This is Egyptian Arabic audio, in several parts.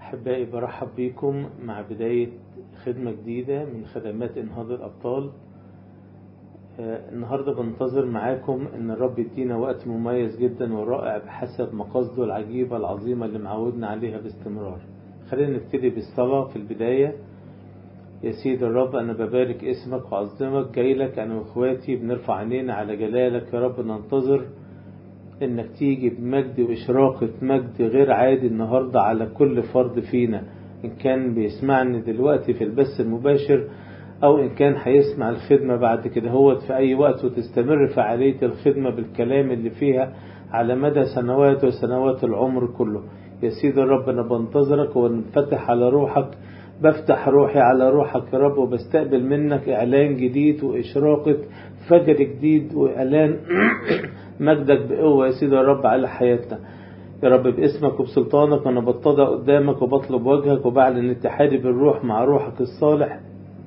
أحبائي برحب بكم مع بداية خدمة جديدة من خدمات إنهاض الأبطال آه، النهاردة بنتظر معاكم إن الرب يدينا وقت مميز جدا ورائع بحسب مقاصده العجيبة العظيمة اللي معودنا عليها باستمرار خلينا نبتدي بالصلاة في البداية يا سيد الرب أنا ببارك اسمك وأعظمك جاي لك أنا وإخواتي بنرفع عينينا على جلالك يا رب ننتظر انك تيجي بمجد واشراقة مجد غير عادي النهاردة على كل فرد فينا ان كان بيسمعني دلوقتي في البث المباشر او ان كان هيسمع الخدمة بعد كده هو في اي وقت وتستمر فعالية الخدمة بالكلام اللي فيها على مدى سنوات وسنوات العمر كله يا سيدي الرب انا بنتظرك وانفتح على روحك بفتح روحي على روحك يا رب وبستقبل منك اعلان جديد واشراقة فجر جديد واعلان مجدك بقوة يا سيدي يا رب على حياتنا يا رب باسمك وبسلطانك أنا بتضع قدامك وبطلب وجهك وبعلن اتحادي بالروح مع روحك الصالح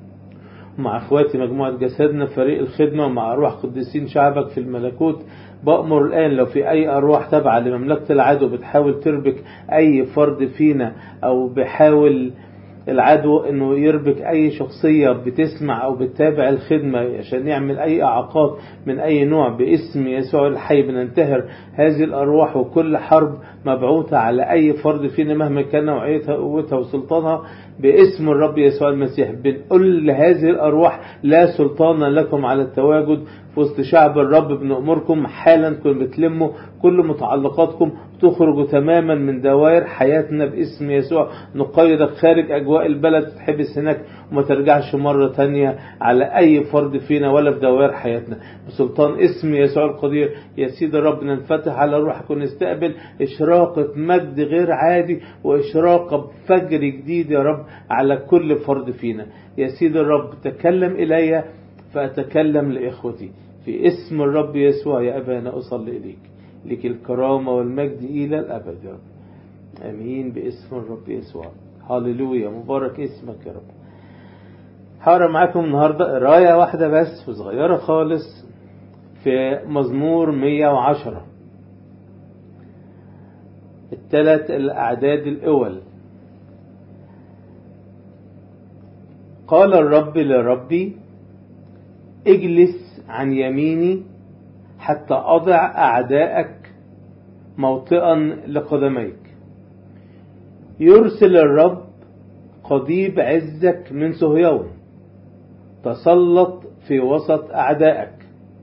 ومع اخواتي مجموعة جسدنا فريق الخدمة ومع أرواح قديسين شعبك في الملكوت بأمر الآن لو في أي أرواح تابعة لمملكة العدو بتحاول تربك أي فرد فينا أو بحاول العدو انه يربك اي شخصية بتسمع او بتتابع الخدمة عشان يعمل اي اعاقات من اي نوع باسم يسوع الحي بننتهر هذه الارواح وكل حرب مبعوثة على اي فرد فينا مهما كان نوعيتها قوتها وسلطانها باسم الرب يسوع المسيح بنقول لهذه الارواح لا سلطان لكم على التواجد في وسط شعب الرب بنأمركم حالا تكونوا بتلموا كل متعلقاتكم تخرجوا تماما من دوائر حياتنا باسم يسوع نقيدك خارج أجواء البلد تتحبس هناك وما ترجعش مرة تانية على أي فرد فينا ولا في دوائر حياتنا بسلطان اسم يسوع القدير يا سيدي الرب ننفتح على روحك ونستقبل إشراقة مجد غير عادي وإشراقة بفجر جديد يا رب على كل فرد فينا يا سيدي الرب تكلم إلي فأتكلم لإخوتي في اسم الرب يسوع يا أبانا أصلي إليك لك الكرامة والمجد إلى الأبد يا رب أمين باسم الرب يسوع هللويا مبارك اسمك يا رب هقرا معاكم النهاردة قراية واحدة بس وصغيرة خالص في مزمور 110 الثلاث الأعداد الأول قال الرب لربي اجلس عن يميني حتى أضع أعداءك موطئا لقدميك يرسل الرب قضيب عزك من صهيون تسلط في وسط أعدائك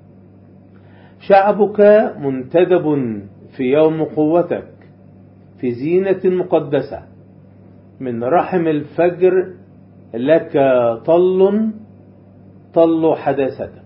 شعبك منتدب في يوم قوتك في زينة مقدسة من رحم الفجر لك طل طل حداثتك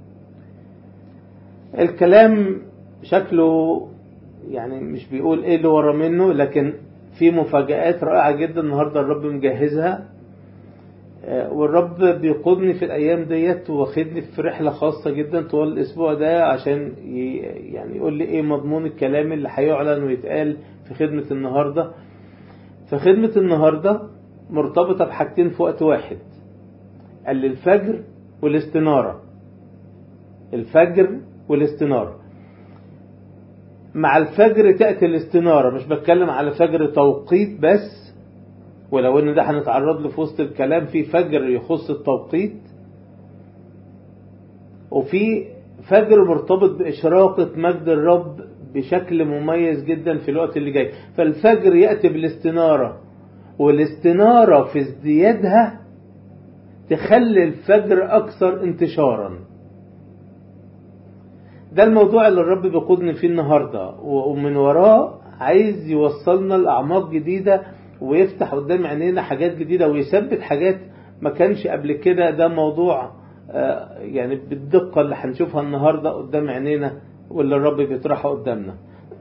الكلام شكله يعني مش بيقول ايه اللي ورا منه لكن في مفاجآت رائعة جدا النهاردة الرب مجهزها والرب بيقودني في الأيام ديت واخدني في رحلة خاصة جدا طوال الأسبوع ده عشان يعني يقول لي إيه مضمون الكلام اللي هيعلن ويتقال في خدمة النهاردة فخدمة النهاردة مرتبطة بحاجتين في وقت واحد قال الفجر والاستنارة الفجر والاستنارة مع الفجر تأتي الاستنارة مش بتكلم على فجر توقيت بس ولو ان ده هنتعرض له في وسط الكلام في فجر يخص التوقيت وفي فجر مرتبط بإشراقة مجد الرب بشكل مميز جدا في الوقت اللي جاي فالفجر يأتي بالاستنارة والاستنارة في ازديادها تخلي الفجر أكثر انتشارا ده الموضوع اللي الرب بيقودني فيه النهاردة ومن وراه عايز يوصلنا لأعماق جديدة ويفتح قدام عينينا حاجات جديدة ويثبت حاجات ما كانش قبل كده ده موضوع يعني بالدقة اللي هنشوفها النهاردة قدام عينينا واللي الرب بيطرحها قدامنا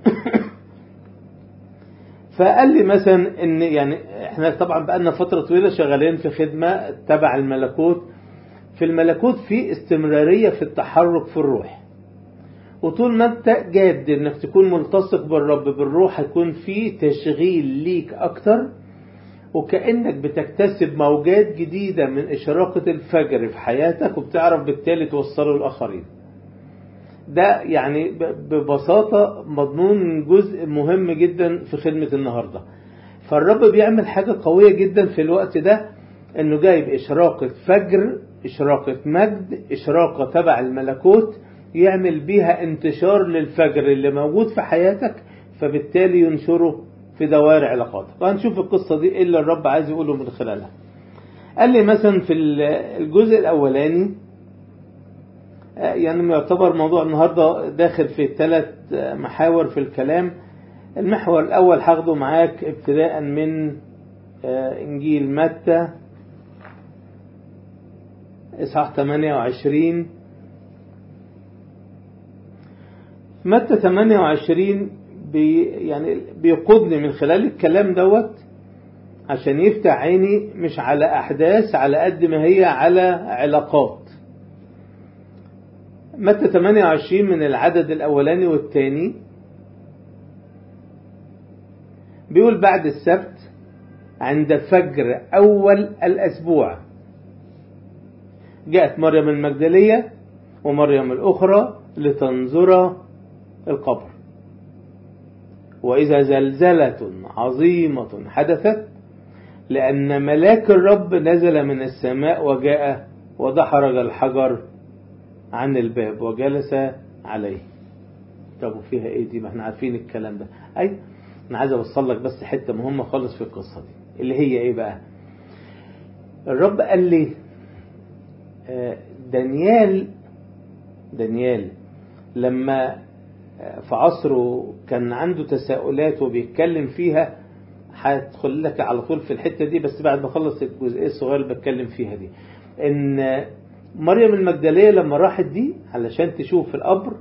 فقال لي مثلا ان يعني احنا طبعا بقالنا فترة طويلة شغالين في خدمة تبع الملكوت في الملكوت في استمرارية في التحرك في الروح وطول ما انت جاد انك تكون ملتصق بالرب بالروح هيكون في تشغيل ليك اكتر وكأنك بتكتسب موجات جديدة من إشراقة الفجر في حياتك وبتعرف بالتالي توصله للآخرين ده يعني ببساطة مضمون جزء مهم جدا في خدمة النهاردة فالرب بيعمل حاجة قوية جدا في الوقت ده انه جايب اشراقة فجر اشراقة مجد اشراقة تبع الملكوت يعمل بيها انتشار للفجر اللي موجود في حياتك فبالتالي ينشره في دوائر علاقاتك وهنشوف القصة دي ايه اللي الرب عايز يقوله من خلالها قال لي مثلا في الجزء الاولاني يعني يعتبر موضوع النهاردة داخل في ثلاث محاور في الكلام المحور الأول هاخده معاك ابتداء من إنجيل متى إصحاح 28 متى 28 بي يعني بيقودني من خلال الكلام دوت عشان يفتح عيني مش على أحداث على قد ما هي على علاقات متى 28 من العدد الأولاني والثاني بيقول بعد السبت عند فجر أول الأسبوع جاءت مريم المجدلية ومريم الأخرى لتنظر القبر وإذا زلزلة عظيمة حدثت لأن ملاك الرب نزل من السماء وجاء ودحرج الحجر عن الباب وجلس عليه طب وفيها ايه دي ما احنا عارفين الكلام ده اي انا عايز اوصل لك بس حته مهمه خالص في القصه دي اللي هي ايه بقى الرب قال لي دانيال دانيال لما في عصره كان عنده تساؤلات وبيتكلم فيها هدخل لك على طول في الحته دي بس بعد ما اخلص الجزئيه الصغيره اللي بتكلم فيها دي ان مريم المجدليه لما راحت دي علشان تشوف القبر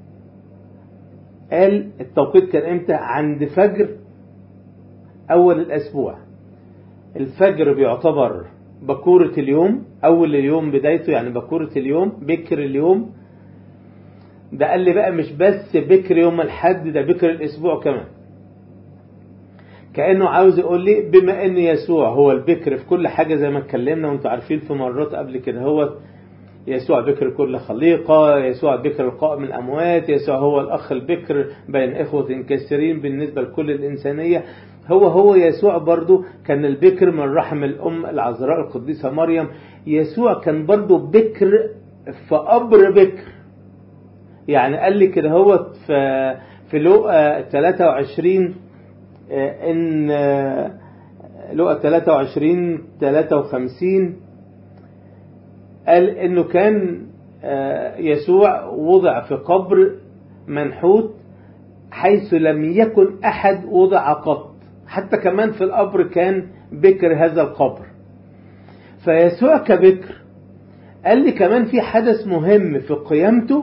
قال التوقيت كان امتى عند فجر اول الاسبوع الفجر بيعتبر بكورة اليوم اول اليوم بدايته يعني بكورة اليوم بكر اليوم ده قال لي بقى مش بس بكر يوم الحد ده بكر الاسبوع كمان كانه عاوز يقول لي بما ان يسوع هو البكر في كل حاجه زي ما اتكلمنا وانتم عارفين في مرات قبل كده هو يسوع بكر كل خليقة يسوع بكر القائم من الأموات يسوع هو الأخ البكر بين إخوة كثيرين بالنسبة لكل الإنسانية هو هو يسوع برضو كان البكر من رحم الأم العذراء القديسة مريم يسوع كان برضو بكر في قبر بكر يعني قال لي كده هو في في لوقا 23 ان لوقا 23 53 قال انه كان يسوع وضع في قبر منحوت حيث لم يكن احد وضع قط حتى كمان في القبر كان بكر هذا القبر فيسوع كبكر قال لي كمان في حدث مهم في قيامته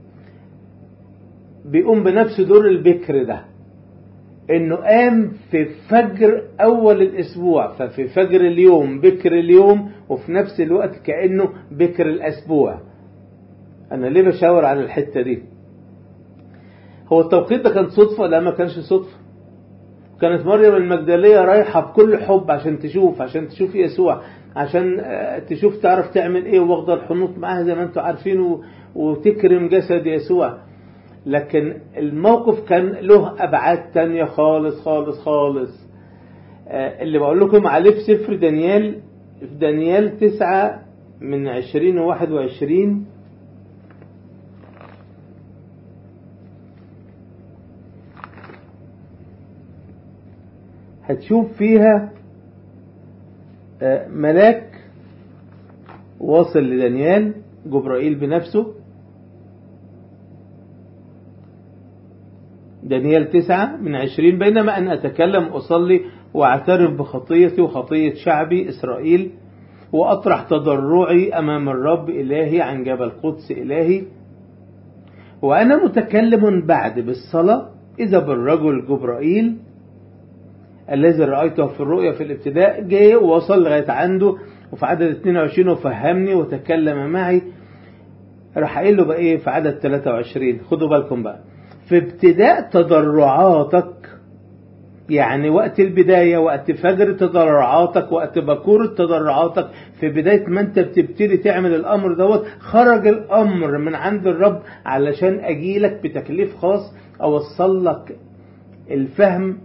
بيقوم بنفس دور البكر ده انه قام في فجر اول الاسبوع ففي فجر اليوم بكر اليوم وفي نفس الوقت كانه بكر الاسبوع انا ليه بشاور على الحته دي هو التوقيت ده كان صدفه لا ما كانش صدفه كانت مريم المجدليه رايحه بكل حب عشان تشوف عشان تشوف يسوع عشان تشوف تعرف تعمل ايه واخده الحنوط معاها زي ما انتم عارفين وتكرم جسد يسوع لكن الموقف كان له أبعاد تانية خالص خالص خالص اللي بقول لكم عليه في سفر دانيال في دانيال تسعة من عشرين وواحد وعشرين هتشوف فيها ملاك واصل لدانيال جبرائيل بنفسه دانيال تسعة من عشرين بينما أن أتكلم أصلي وأعترف بخطيتي وخطية شعبي إسرائيل وأطرح تضرعي أمام الرب إلهي عن جبل قدس إلهي وأنا متكلم بعد بالصلاة إذا بالرجل جبرائيل الذي رأيته في الرؤيا في الابتداء جاي ووصل لغاية عنده وفي عدد 22 وفهمني وتكلم معي راح قايل له بقى ايه في عدد 23 خدوا بالكم بقى في ابتداء تضرعاتك يعني وقت البداية وقت فجر تضرعاتك وقت بكورة تضرعاتك في بداية ما انت بتبتدي تعمل الامر دوت خرج الامر من عند الرب علشان اجيلك بتكليف خاص اوصل لك الفهم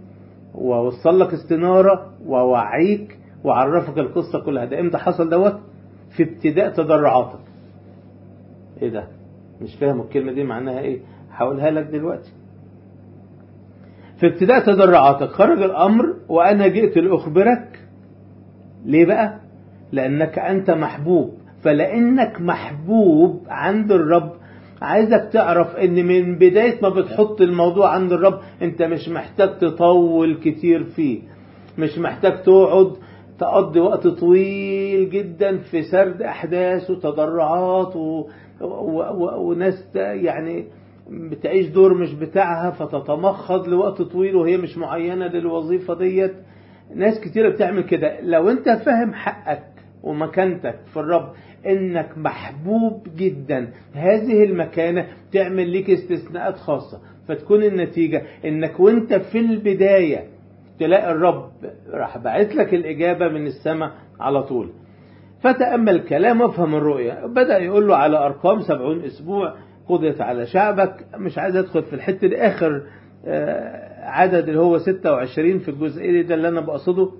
ووصل لك استنارة ووعيك وعرفك القصة كلها ده امتى حصل دوت في ابتداء تضرعاتك ايه ده مش فاهم الكلمة دي معناها ايه هقولها لك دلوقتي في ابتداء تضرعاتك خرج الامر وانا جئت لاخبرك ليه بقى لانك انت محبوب فلانك محبوب عند الرب عايزك تعرف ان من بداية ما بتحط الموضوع عند الرب انت مش محتاج تطول كتير فيه مش محتاج تقعد تقضي وقت طويل جدا في سرد احداث وتضرعات و... و... و... وناس يعني بتعيش دور مش بتاعها فتتمخض لوقت طويل وهي مش معينة للوظيفة ديت ناس كتيرة بتعمل كده لو انت فاهم حقك ومكانتك في الرب انك محبوب جدا هذه المكانة تعمل لك استثناءات خاصة فتكون النتيجة انك وانت في البداية تلاقي الرب راح باعت لك الإجابة من السماء على طول فتأمل الكلام وافهم الرؤية بدأ يقول له على أرقام سبعون أسبوع قضيت على شعبك مش عايز أدخل في الحتة دي آخر عدد اللي هو 26 في الجزئية ده اللي أنا بقصده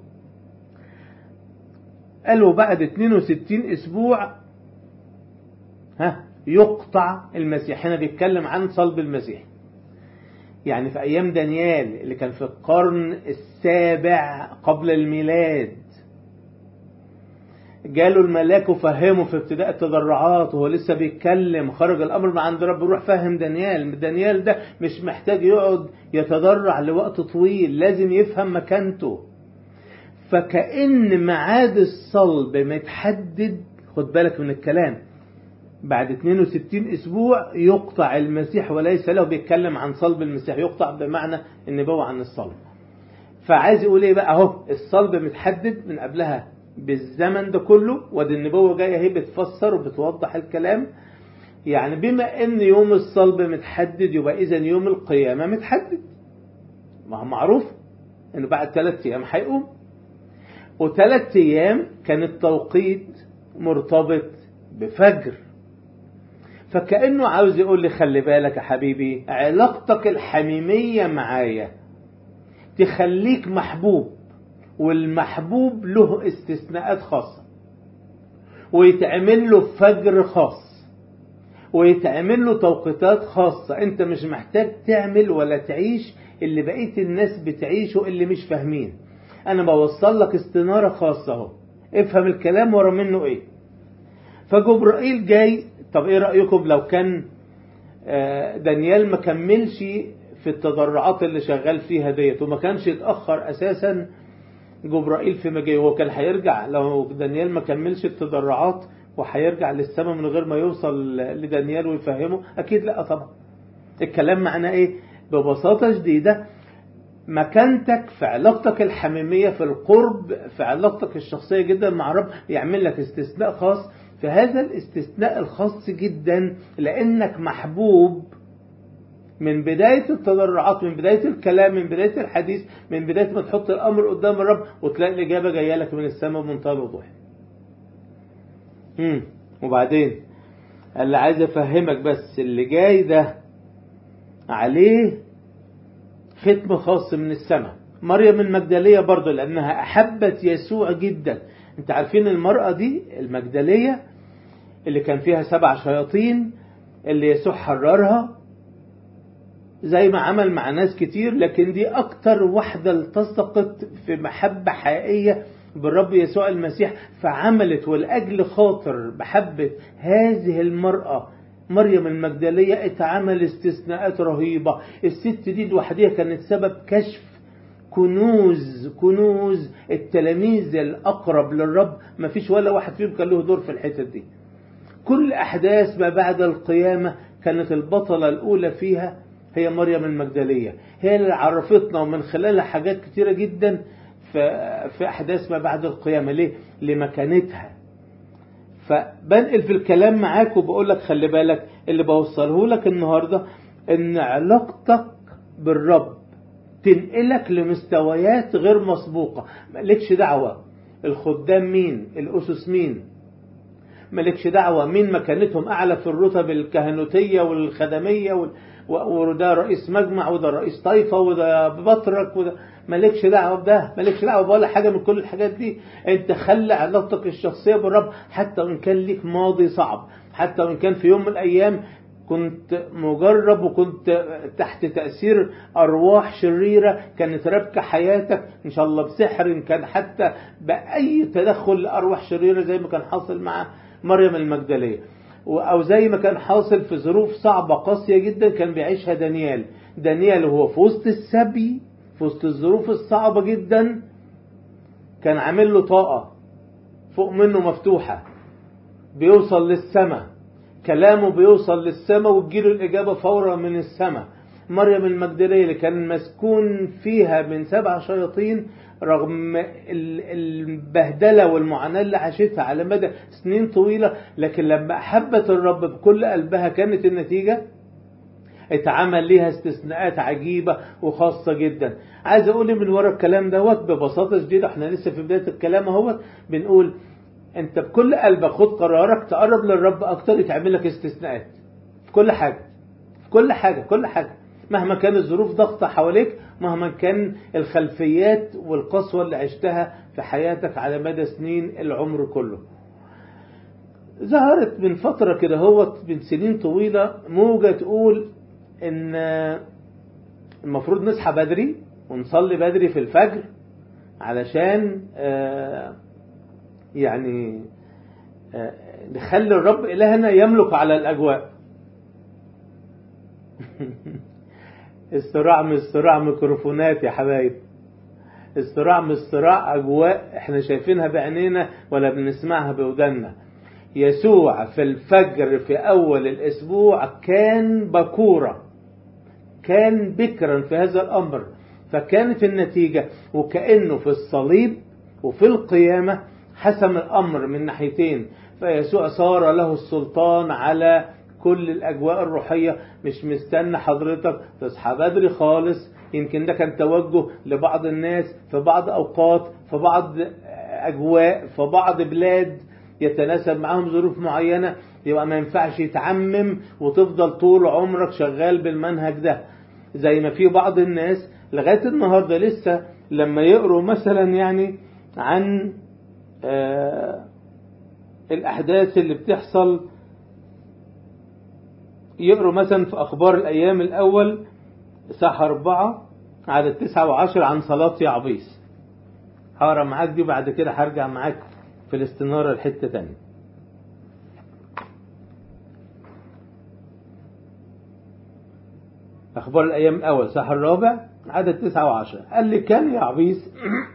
قالوا بعد 62 أسبوع ها يقطع المسيح هنا بيتكلم عن صلب المسيح يعني في أيام دانيال اللي كان في القرن السابع قبل الميلاد جاله الملاك وفهمه في ابتداء التضرعات وهو لسه بيتكلم خرج الأمر من عند رب روح فهم دانيال دانيال ده مش محتاج يقعد يتضرع لوقت طويل لازم يفهم مكانته فكأن ميعاد الصلب متحدد خد بالك من الكلام بعد 62 اسبوع يقطع المسيح وليس له بيتكلم عن صلب المسيح يقطع بمعنى النبوة عن الصلب فعايز يقول ايه بقى اهو الصلب متحدد من قبلها بالزمن ده كله ودي النبوة جاية اهي بتفسر وبتوضح الكلام يعني بما ان يوم الصلب متحدد يبقى اذا يوم القيامة متحدد ما هو معروف انه بعد ثلاث ايام هيقوم وثلاث ايام كان التوقيت مرتبط بفجر فكأنه عاوز يقول لي خلي بالك يا حبيبي علاقتك الحميمية معايا تخليك محبوب والمحبوب له استثناءات خاصة ويتعمل له فجر خاص ويتعمل له توقيتات خاصة انت مش محتاج تعمل ولا تعيش اللي بقية الناس بتعيشه اللي مش فاهمين انا بوصل لك استنارة خاصة اهو افهم الكلام ورا منه ايه فجبرائيل جاي طب ايه رأيكم لو كان دانيال ما كملش في التضرعات اللي شغال فيها ديت وما كانش اتأخر اساسا جبرائيل في مجيء هو كان هيرجع لو دانيال ما كملش التضرعات وهيرجع للسماء من غير ما يوصل لدانيال ويفهمه اكيد لا طبعا الكلام معناه ايه ببساطة شديدة مكانتك في علاقتك الحميمية في القرب في علاقتك الشخصية جدا مع رب يعمل لك استثناء خاص في هذا الاستثناء الخاص جدا لأنك محبوب من بداية التضرعات من بداية الكلام من بداية الحديث من بداية ما تحط الأمر قدام الرب وتلاقي الإجابة جاية لك من السماء بمنتهى الوضوح امم وبعدين اللي عايز أفهمك بس اللي جاي ده عليه ختم خاص من السماء مريم المجدلية برضه لأنها أحبت يسوع جدا انت عارفين المرأة دي المجدلية اللي كان فيها سبع شياطين اللي يسوع حررها زي ما عمل مع ناس كتير لكن دي أكتر واحدة التصقت في محبة حقيقية بالرب يسوع المسيح فعملت والأجل خاطر محبة هذه المرأة مريم المجدلية اتعمل استثناءات رهيبة الست دي لوحدها كانت سبب كشف كنوز كنوز التلاميذ الأقرب للرب ما فيش ولا واحد فيهم كان له دور في الحتة دي كل أحداث ما بعد القيامة كانت البطلة الأولى فيها هي مريم المجدلية هي اللي عرفتنا ومن خلالها حاجات كتيرة جدا في, في أحداث ما بعد القيامة ليه؟ لمكانتها فبنقل في الكلام معاك وبقول لك خلي بالك اللي بوصله لك النهاردة ان علاقتك بالرب تنقلك لمستويات غير مسبوقة مالكش دعوة الخدام مين الأسس مين مالكش دعوة مين مكانتهم أعلى في الرتب الكهنوتية والخدمية وال... وده رئيس مجمع وده رئيس طائفة وده بطرك وده مالكش دعوة بده مالكش دعوة بولا حاجة من كل الحاجات دي انت خلي علاقتك الشخصية بالرب حتى وان كان ليك ماضي صعب حتى وان كان في يوم من الأيام كنت مجرب وكنت تحت تأثير أرواح شريرة كانت رابكة حياتك إن شاء الله بسحر إن كان حتى بأي تدخل لأرواح شريرة زي ما كان حاصل مع مريم المجدلية أو زي ما كان حاصل في ظروف صعبة قاسية جدا كان بيعيشها دانيال دانيال هو في وسط السبي في وسط الظروف الصعبة جدا كان عامل له طاقة فوق منه مفتوحة بيوصل للسماء كلامه بيوصل للسماء وتجيله الإجابة فورا من السماء مريم المجدلية اللي كان مسكون فيها من سبع شياطين رغم البهدلة والمعاناة اللي عاشتها على مدى سنين طويلة لكن لما أحبت الرب بكل قلبها كانت النتيجة اتعمل ليها استثناءات عجيبة وخاصة جدا عايز اقول من ورا الكلام دوت ببساطة شديدة احنا لسه في بداية الكلام اهوت بنقول انت بكل قلبك خد قرارك تقرب للرب اكتر يتعمل لك استثناءات في كل حاجة في كل حاجة كل حاجة مهما كان الظروف ضغطة حواليك مهما كان الخلفيات والقسوة اللي عشتها في حياتك على مدى سنين العمر كله ظهرت من فترة كده هوت من سنين طويلة موجة تقول ان المفروض نصحى بدري ونصلي بدري في الفجر علشان يعني نخلي الرب إلهنا يملك على الأجواء الصراع مش صراع ميكروفونات يا حبايب الصراع مش صراع أجواء احنا شايفينها بعينينا ولا بنسمعها بودنا يسوع في الفجر في أول الأسبوع كان بكورة كان بكرا في هذا الأمر فكانت النتيجة وكأنه في الصليب وفي القيامة حسم الأمر من ناحيتين فيسوع صار له السلطان على كل الأجواء الروحية مش مستنى حضرتك تصحى بدري خالص يمكن ده كان توجه لبعض الناس في بعض أوقات في بعض أجواء في بعض بلاد يتناسب معاهم ظروف معينة يبقى ما ينفعش يتعمم وتفضل طول عمرك شغال بالمنهج ده زي ما في بعض الناس لغاية النهاردة لسه لما يقروا مثلا يعني عن آه الأحداث اللي بتحصل يقروا مثلا في أخبار الأيام الأول ساعة أربعة عدد تسعة وعشر عن صلاة يعبيس هقرا معاك دي وبعد كده هرجع معاك في الاستنارة لحتة تانية أخبار الأيام الأول ساحر الرابع عدد تسعة وعشرة قال لي كان يعبيس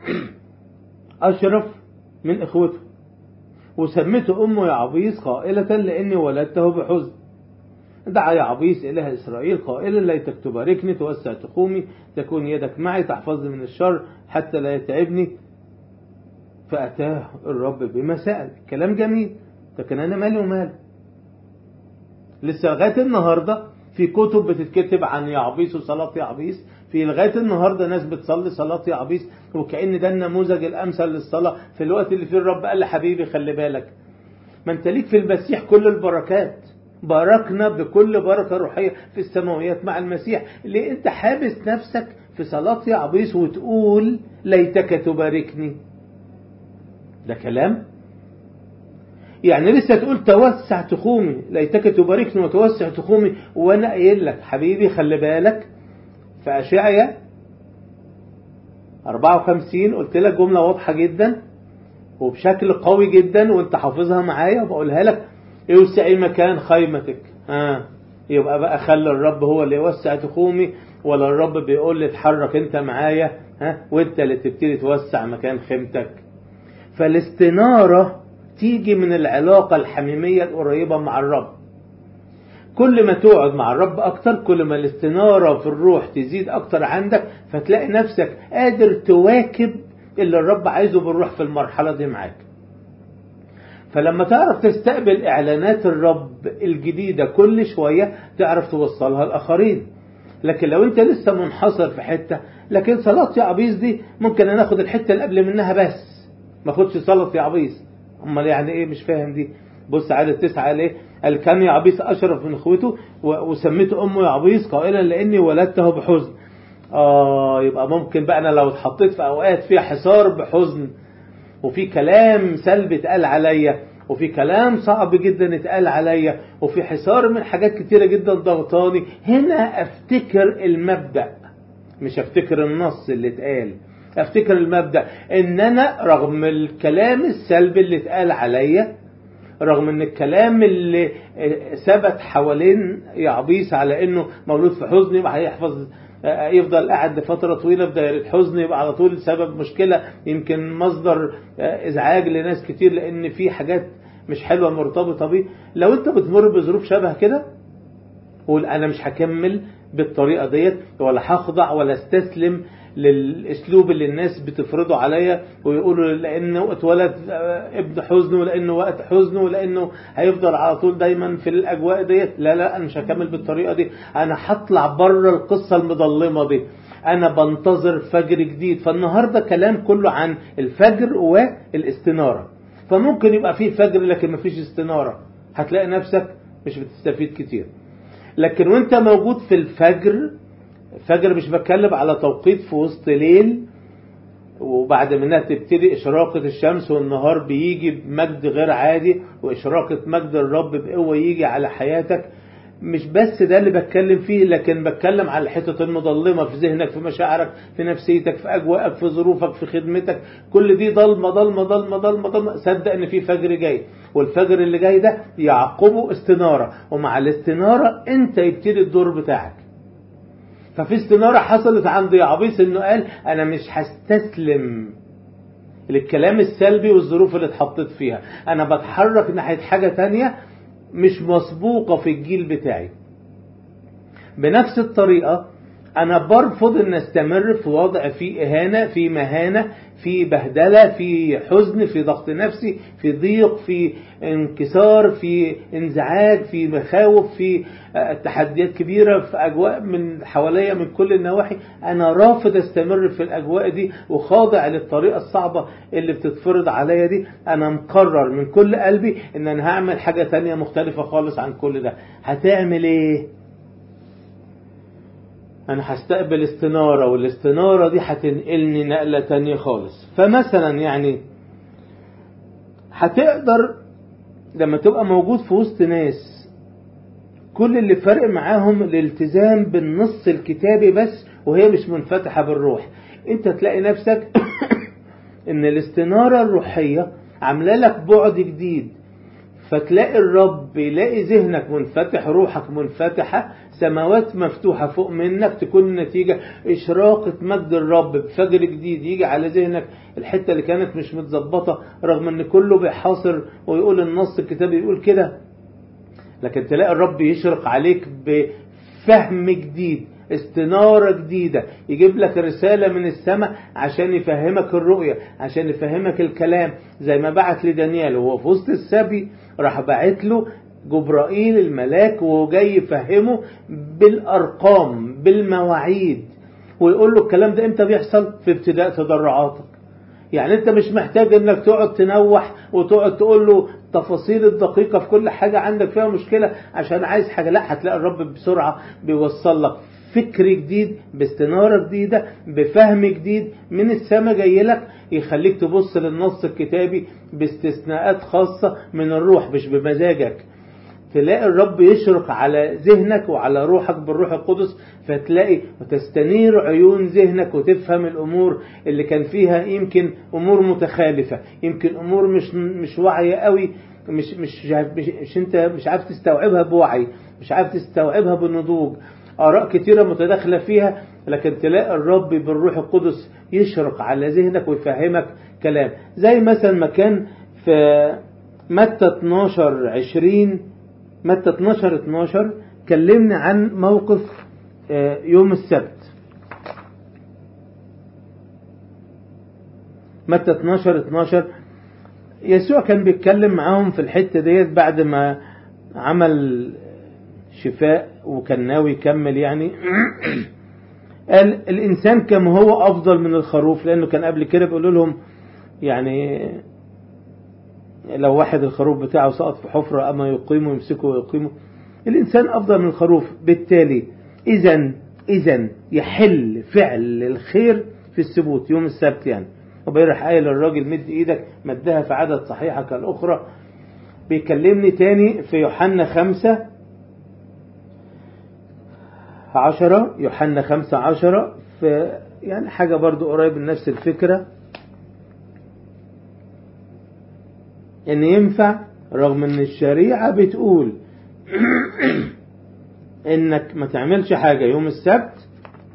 أشرف من إخوته وسمته أمه يعبيس قائلة لأني ولدته بحزن دعا يعبيس إله إسرائيل قائلا ليتك تباركني توسع تخومي تكون يدك معي تحفظني من الشر حتى لا يتعبني فأتاه الرب بما سأل كلام جميل لكن أنا مالي ومال لسه لغاية النهاردة في كتب بتتكتب عن يعبيس وصلاة يعبيس في لغاية النهاردة ناس بتصلي صلاة يعبيس وكأن ده النموذج الأمثل للصلاة في الوقت اللي فيه الرب قال لحبيبي خلي بالك ما انت ليك في المسيح كل البركات باركنا بكل بركة روحية في السماويات مع المسيح ليه انت حابس نفسك في صلاة يعبيس وتقول ليتك تباركني ده كلام يعني لسه تقول توسع تخومي ليتك تباركني وتوسع تخومي وانا قايل لك حبيبي خلي بالك في اشعيا 54 قلت لك جمله واضحه جدا وبشكل قوي جدا وانت حافظها معايا وبقولها لك اوسعي مكان خيمتك آه. يبقى بقى خلي الرب هو اللي يوسع تخومي ولا الرب بيقول لي اتحرك انت معايا ها وانت اللي تبتدي توسع مكان خيمتك فالاستنارة تيجي من العلاقة الحميمية القريبة مع الرب كل ما تقعد مع الرب أكتر كل ما الاستنارة في الروح تزيد أكتر عندك فتلاقي نفسك قادر تواكب اللي الرب عايزه بالروح في المرحلة دي معاك فلما تعرف تستقبل إعلانات الرب الجديدة كل شوية تعرف توصلها الآخرين لكن لو انت لسه منحصر في حتة لكن صلاة يعبيس دي ممكن انا اخد الحتة اللي قبل منها بس ما اخدش صلاة يعبيس امال يعني ايه مش فاهم دي بص عدد تسعة قال ايه قال كان يعبيس اشرف من اخوته وسميت امه يعبيس قائلا لاني ولدته بحزن اه يبقى ممكن بقى انا لو اتحطيت في اوقات فيها حصار بحزن وفي كلام سلبي اتقال عليا وفي كلام صعب جدا اتقال عليا وفي حصار من حاجات كتيرة جدا ضغطاني هنا افتكر المبدأ مش افتكر النص اللي اتقال افتكر المبدأ ان انا رغم الكلام السلبي اللي اتقال عليا رغم ان الكلام اللي ثبت حوالين يعبيس على انه مولود في حزن يبقى هيحفظ يفضل قاعد لفترة طويلة في دائرة حزن يبقى على طول سبب مشكلة يمكن مصدر ازعاج لناس كتير لان في حاجات مش حلوة مرتبطة بيه لو انت بتمر بظروف شبه كده قول انا مش هكمل بالطريقة ديت ولا هخضع ولا استسلم للاسلوب اللي الناس بتفرضه عليا ويقولوا لانه اتولد ابن حزن ولانه وقت حزن ولانه هيفضل على طول دايما في الاجواء ديت لا لا انا مش هكمل بالطريقه دي انا هطلع بره القصه المظلمه دي انا بنتظر فجر جديد فالنهارده كلام كله عن الفجر والاستناره فممكن يبقى فيه فجر لكن مفيش استناره هتلاقي نفسك مش بتستفيد كتير لكن وانت موجود في الفجر فجر مش بتكلم على توقيت في وسط ليل وبعد منها تبتدي إشراقة الشمس والنهار بيجي بمجد غير عادي وإشراقة مجد الرب بقوة يجي على حياتك مش بس ده اللي بتكلم فيه لكن بتكلم على الحتة المظلمة في ذهنك في مشاعرك في نفسيتك في أجواءك في ظروفك في خدمتك كل دي ضلمة ضلمة ضلمة ضلمة ضلمة صدق إن في فجر جاي والفجر اللي جاي ده يعقبه استنارة ومع الاستنارة أنت يبتدي الدور بتاعك ففي استنارة حصلت عند يعبيس انه قال انا مش هستسلم للكلام السلبي والظروف اللي اتحطيت فيها انا بتحرك ناحية حاجة تانية مش مسبوقة في الجيل بتاعي بنفس الطريقة انا برفض ان استمر في وضع فيه اهانة في مهانة في بهدلة في حزن في ضغط نفسي في ضيق في انكسار في انزعاج في مخاوف في تحديات كبيرة في أجواء من حواليا من كل النواحي أنا رافض استمر في الأجواء دي وخاضع للطريقة الصعبة اللي بتتفرض عليا دي أنا مقرر من كل قلبي إن أنا هعمل حاجة تانية مختلفة خالص عن كل ده هتعمل إيه؟ انا هستقبل استنارة والاستنارة دي هتنقلني نقلة تانية خالص فمثلا يعني هتقدر لما تبقى موجود في وسط ناس كل اللي فرق معاهم الالتزام بالنص الكتابي بس وهي مش منفتحة بالروح انت تلاقي نفسك ان الاستنارة الروحية عاملة لك بعد جديد فتلاقي الرب يلاقي ذهنك منفتح روحك منفتحة سماوات مفتوحة فوق منك تكون النتيجة إشراقة مجد الرب بفجر جديد يجي على ذهنك الحتة اللي كانت مش متظبطة رغم ان كله بيحاصر ويقول النص الكتابي يقول كده لكن تلاقي الرب يشرق عليك بفهم جديد استنارة جديدة يجيب لك رسالة من السماء عشان يفهمك الرؤية عشان يفهمك الكلام زي ما بعت لدانيال وهو في وسط السبي راح بعت له جبرائيل الملاك وهو جاي يفهمه بالأرقام بالمواعيد ويقول له الكلام ده امتى بيحصل في ابتداء تضرعاتك يعني انت مش محتاج انك تقعد تنوح وتقعد تقول له التفاصيل الدقيقة في كل حاجة عندك فيها مشكلة عشان عايز حاجة لا هتلاقي الرب بسرعة بيوصل لك فكر جديد باستنارة جديدة بفهم جديد من السماء جاي لك يخليك تبص للنص الكتابي باستثناءات خاصة من الروح مش بمزاجك تلاقي الرب يشرق على ذهنك وعلى روحك بالروح القدس فتلاقي وتستنير عيون ذهنك وتفهم الامور اللي كان فيها يمكن امور متخالفه يمكن امور مش مش واعيه قوي مش مش مش, مش انت مش عارف تستوعبها بوعي مش عارف تستوعبها بنضوج آراء كتيرة متداخلة فيها لكن تلاقي الرب بالروح القدس يشرق على ذهنك ويفهمك كلام زي مثلا ما كان في متى 12 20 متى 12 12 كلمنا عن موقف يوم السبت متى 12 12 يسوع كان بيتكلم معاهم في الحتة ديت بعد ما عمل شفاء وكان ناوي يكمل يعني قال الإنسان كم هو أفضل من الخروف لأنه كان قبل كده بيقول لهم يعني لو واحد الخروف بتاعه سقط في حفرة أما يقيمه يمسكه ويقيمه الإنسان أفضل من الخروف بالتالي إذا إذا يحل فعل الخير في الثبوت يوم السبت يعني وبيرح قايل للراجل مد إيدك مدها في عدد صحيحة كالأخرى بيكلمني تاني في يوحنا خمسة عشرة يوحنا خمسة عشرة في يعني حاجة برضو قريب من نفس الفكرة ان ينفع رغم ان الشريعة بتقول انك ما تعملش حاجة يوم السبت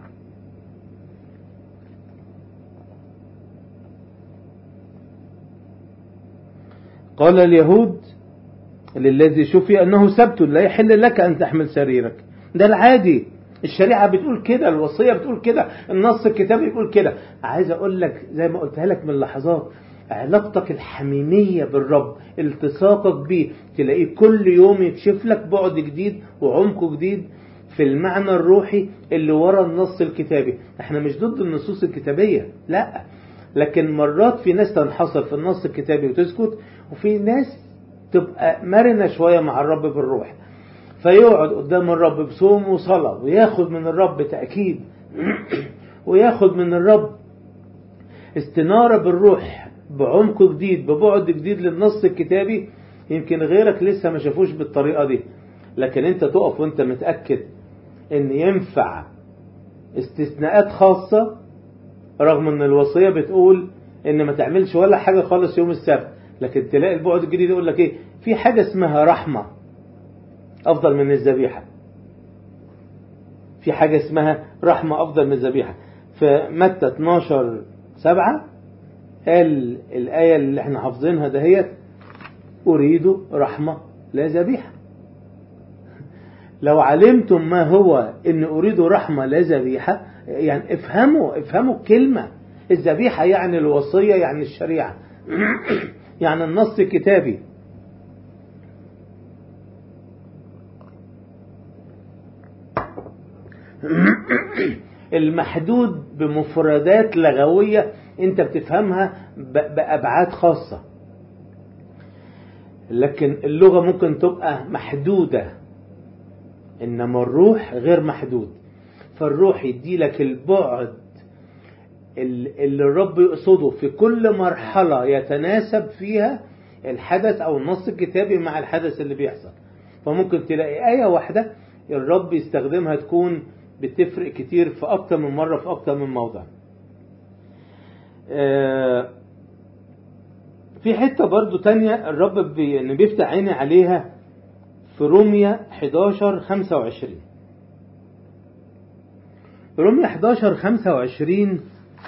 قال اليهود للذي شفي انه سبت لا يحل لك ان تحمل سريرك ده العادي الشريعة بتقول كده الوصية بتقول كده النص الكتابي بيقول كده عايز اقول لك زي ما قلتها لك من لحظات علاقتك الحميمية بالرب التصاقك بيه تلاقيه كل يوم يكشف لك بعد جديد وعمق جديد في المعنى الروحي اللي ورا النص الكتابي احنا مش ضد النصوص الكتابية لا لكن مرات في ناس تنحصر في النص الكتابي وتسكت وفي ناس تبقى مرنة شوية مع الرب بالروح فيقعد قدام الرب بصوم وصلاة وياخد من الرب تأكيد وياخد من الرب استنارة بالروح بعمق جديد ببعد جديد للنص الكتابي يمكن غيرك لسه ما شافوش بالطريقة دي لكن انت تقف وانت متأكد ان ينفع استثناءات خاصة رغم ان الوصية بتقول ان ما تعملش ولا حاجة خالص يوم السبت لكن تلاقي البعد الجديد يقول لك ايه في حاجة اسمها رحمة افضل من الذبيحة في حاجة اسمها رحمة افضل من الذبيحة في متى 12 سبعة قال الآية اللي احنا حافظينها دهيت أريد رحمة لا ذبيحة لو علمتم ما هو إن أريد رحمة لا ذبيحة يعني افهموا افهموا الكلمة الذبيحة يعني الوصية يعني الشريعة يعني النص الكتابي المحدود بمفردات لغوية انت بتفهمها بأبعاد خاصة لكن اللغة ممكن تبقى محدودة إنما الروح غير محدود فالروح يدي لك البعد اللي الرب يقصده في كل مرحلة يتناسب فيها الحدث أو النص الكتابي مع الحدث اللي بيحصل فممكن تلاقي آية واحدة الرب يستخدمها تكون بتفرق كتير في أكتر من مرة في أكتر من موضع في حتة برضو تانية الرب بي... إن بيفتح عيني عليها في روميا 11 25 روميا 11 25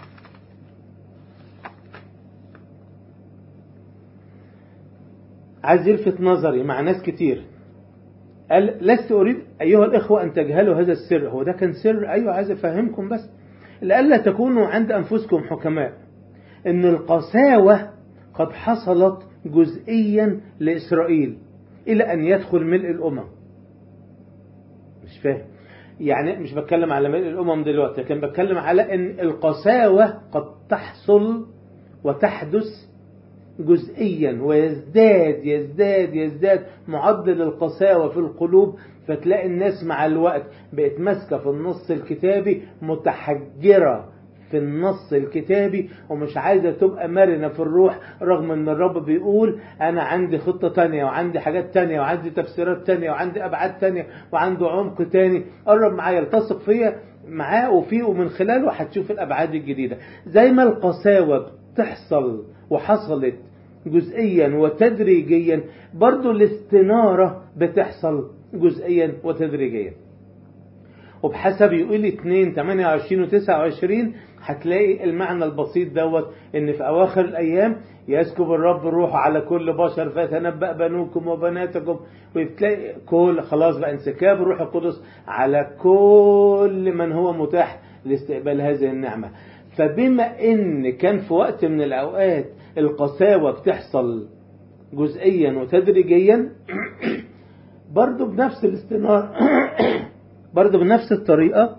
عايز يلفت نظري مع ناس كتير قال لست أريد أيها الإخوة أن تجهلوا هذا السر هو ده كان سر أيوة عايز أفهمكم بس لئلا تكونوا عند أنفسكم حكماء إن القساوة قد حصلت جزئيا لإسرائيل إلى أن يدخل ملء الأمم مش فاهم يعني مش بتكلم على ملء الأمم دلوقتي لكن بتكلم على أن القساوة قد تحصل وتحدث جزئيا ويزداد يزداد يزداد معدل القساوة في القلوب فتلاقي الناس مع الوقت بقت ماسكة في النص الكتابي متحجرة في النص الكتابي ومش عايزة تبقى مرنة في الروح رغم ان الرب بيقول انا عندي خطة تانية وعندي حاجات تانية وعندي تفسيرات تانية وعندي ابعاد تانية وعنده عمق تاني قرب معايا التصق فيا معاه وفيه ومن خلاله هتشوف الابعاد الجديدة زي ما القساوة بتحصل وحصلت جزئيا وتدريجيا برضو الاستنارة بتحصل جزئيا وتدريجيا وبحسب يقول 2 28 و 29 هتلاقي المعنى البسيط دوت ان في اواخر الايام يسكب الرب روحه على كل بشر فيتنبأ بنوكم وبناتكم وبتلاقي كل خلاص بقى انسكاب الروح القدس على كل من هو متاح لاستقبال هذه النعمه فبما ان كان في وقت من الاوقات القساوه بتحصل جزئيا وتدريجيا برضه بنفس الاستنار برضه بنفس الطريقه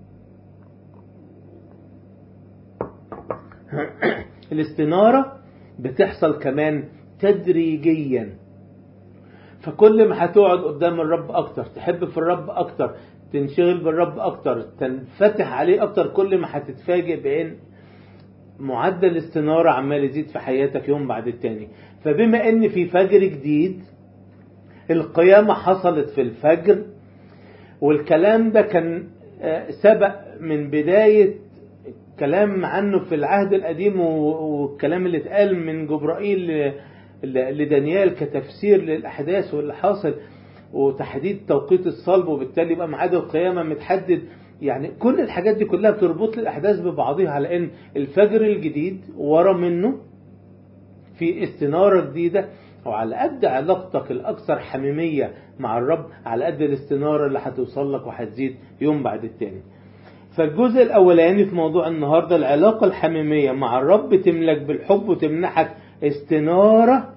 الاستناره بتحصل كمان تدريجيا فكل ما هتقعد قدام الرب اكتر تحب في الرب اكتر تنشغل بالرب اكتر تنفتح عليه اكتر كل ما هتتفاجئ بان معدل استنارة عمال يزيد في حياتك يوم بعد التاني فبما ان في فجر جديد القيامة حصلت في الفجر والكلام ده كان سبق من بداية كلام عنه في العهد القديم والكلام اللي اتقال من جبرائيل لدانيال كتفسير للأحداث واللي حاصل وتحديد توقيت الصلب وبالتالي يبقى ميعاد القيامة متحدد يعني كل الحاجات دي كلها بتربط الأحداث ببعضها على أن الفجر الجديد ورا منه في استنارة جديدة وعلى قد علاقتك الأكثر حميمية مع الرب على قد الاستنارة اللي هتوصل لك وهتزيد يوم بعد التاني فالجزء الأولاني في موضوع النهاردة العلاقة الحميمية مع الرب تملك بالحب وتمنحك استنارة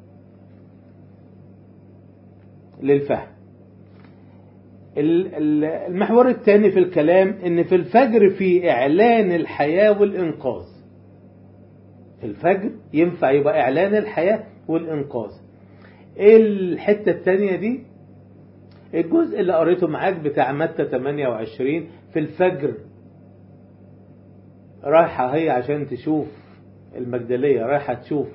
للفهم المحور الثاني في الكلام ان في الفجر في اعلان الحياة والانقاذ في الفجر ينفع يبقى اعلان الحياة والانقاذ ايه الحتة الثانية دي الجزء اللي قريته معاك بتاع متى 28 في الفجر رايحة هي عشان تشوف المجدلية رايحة تشوف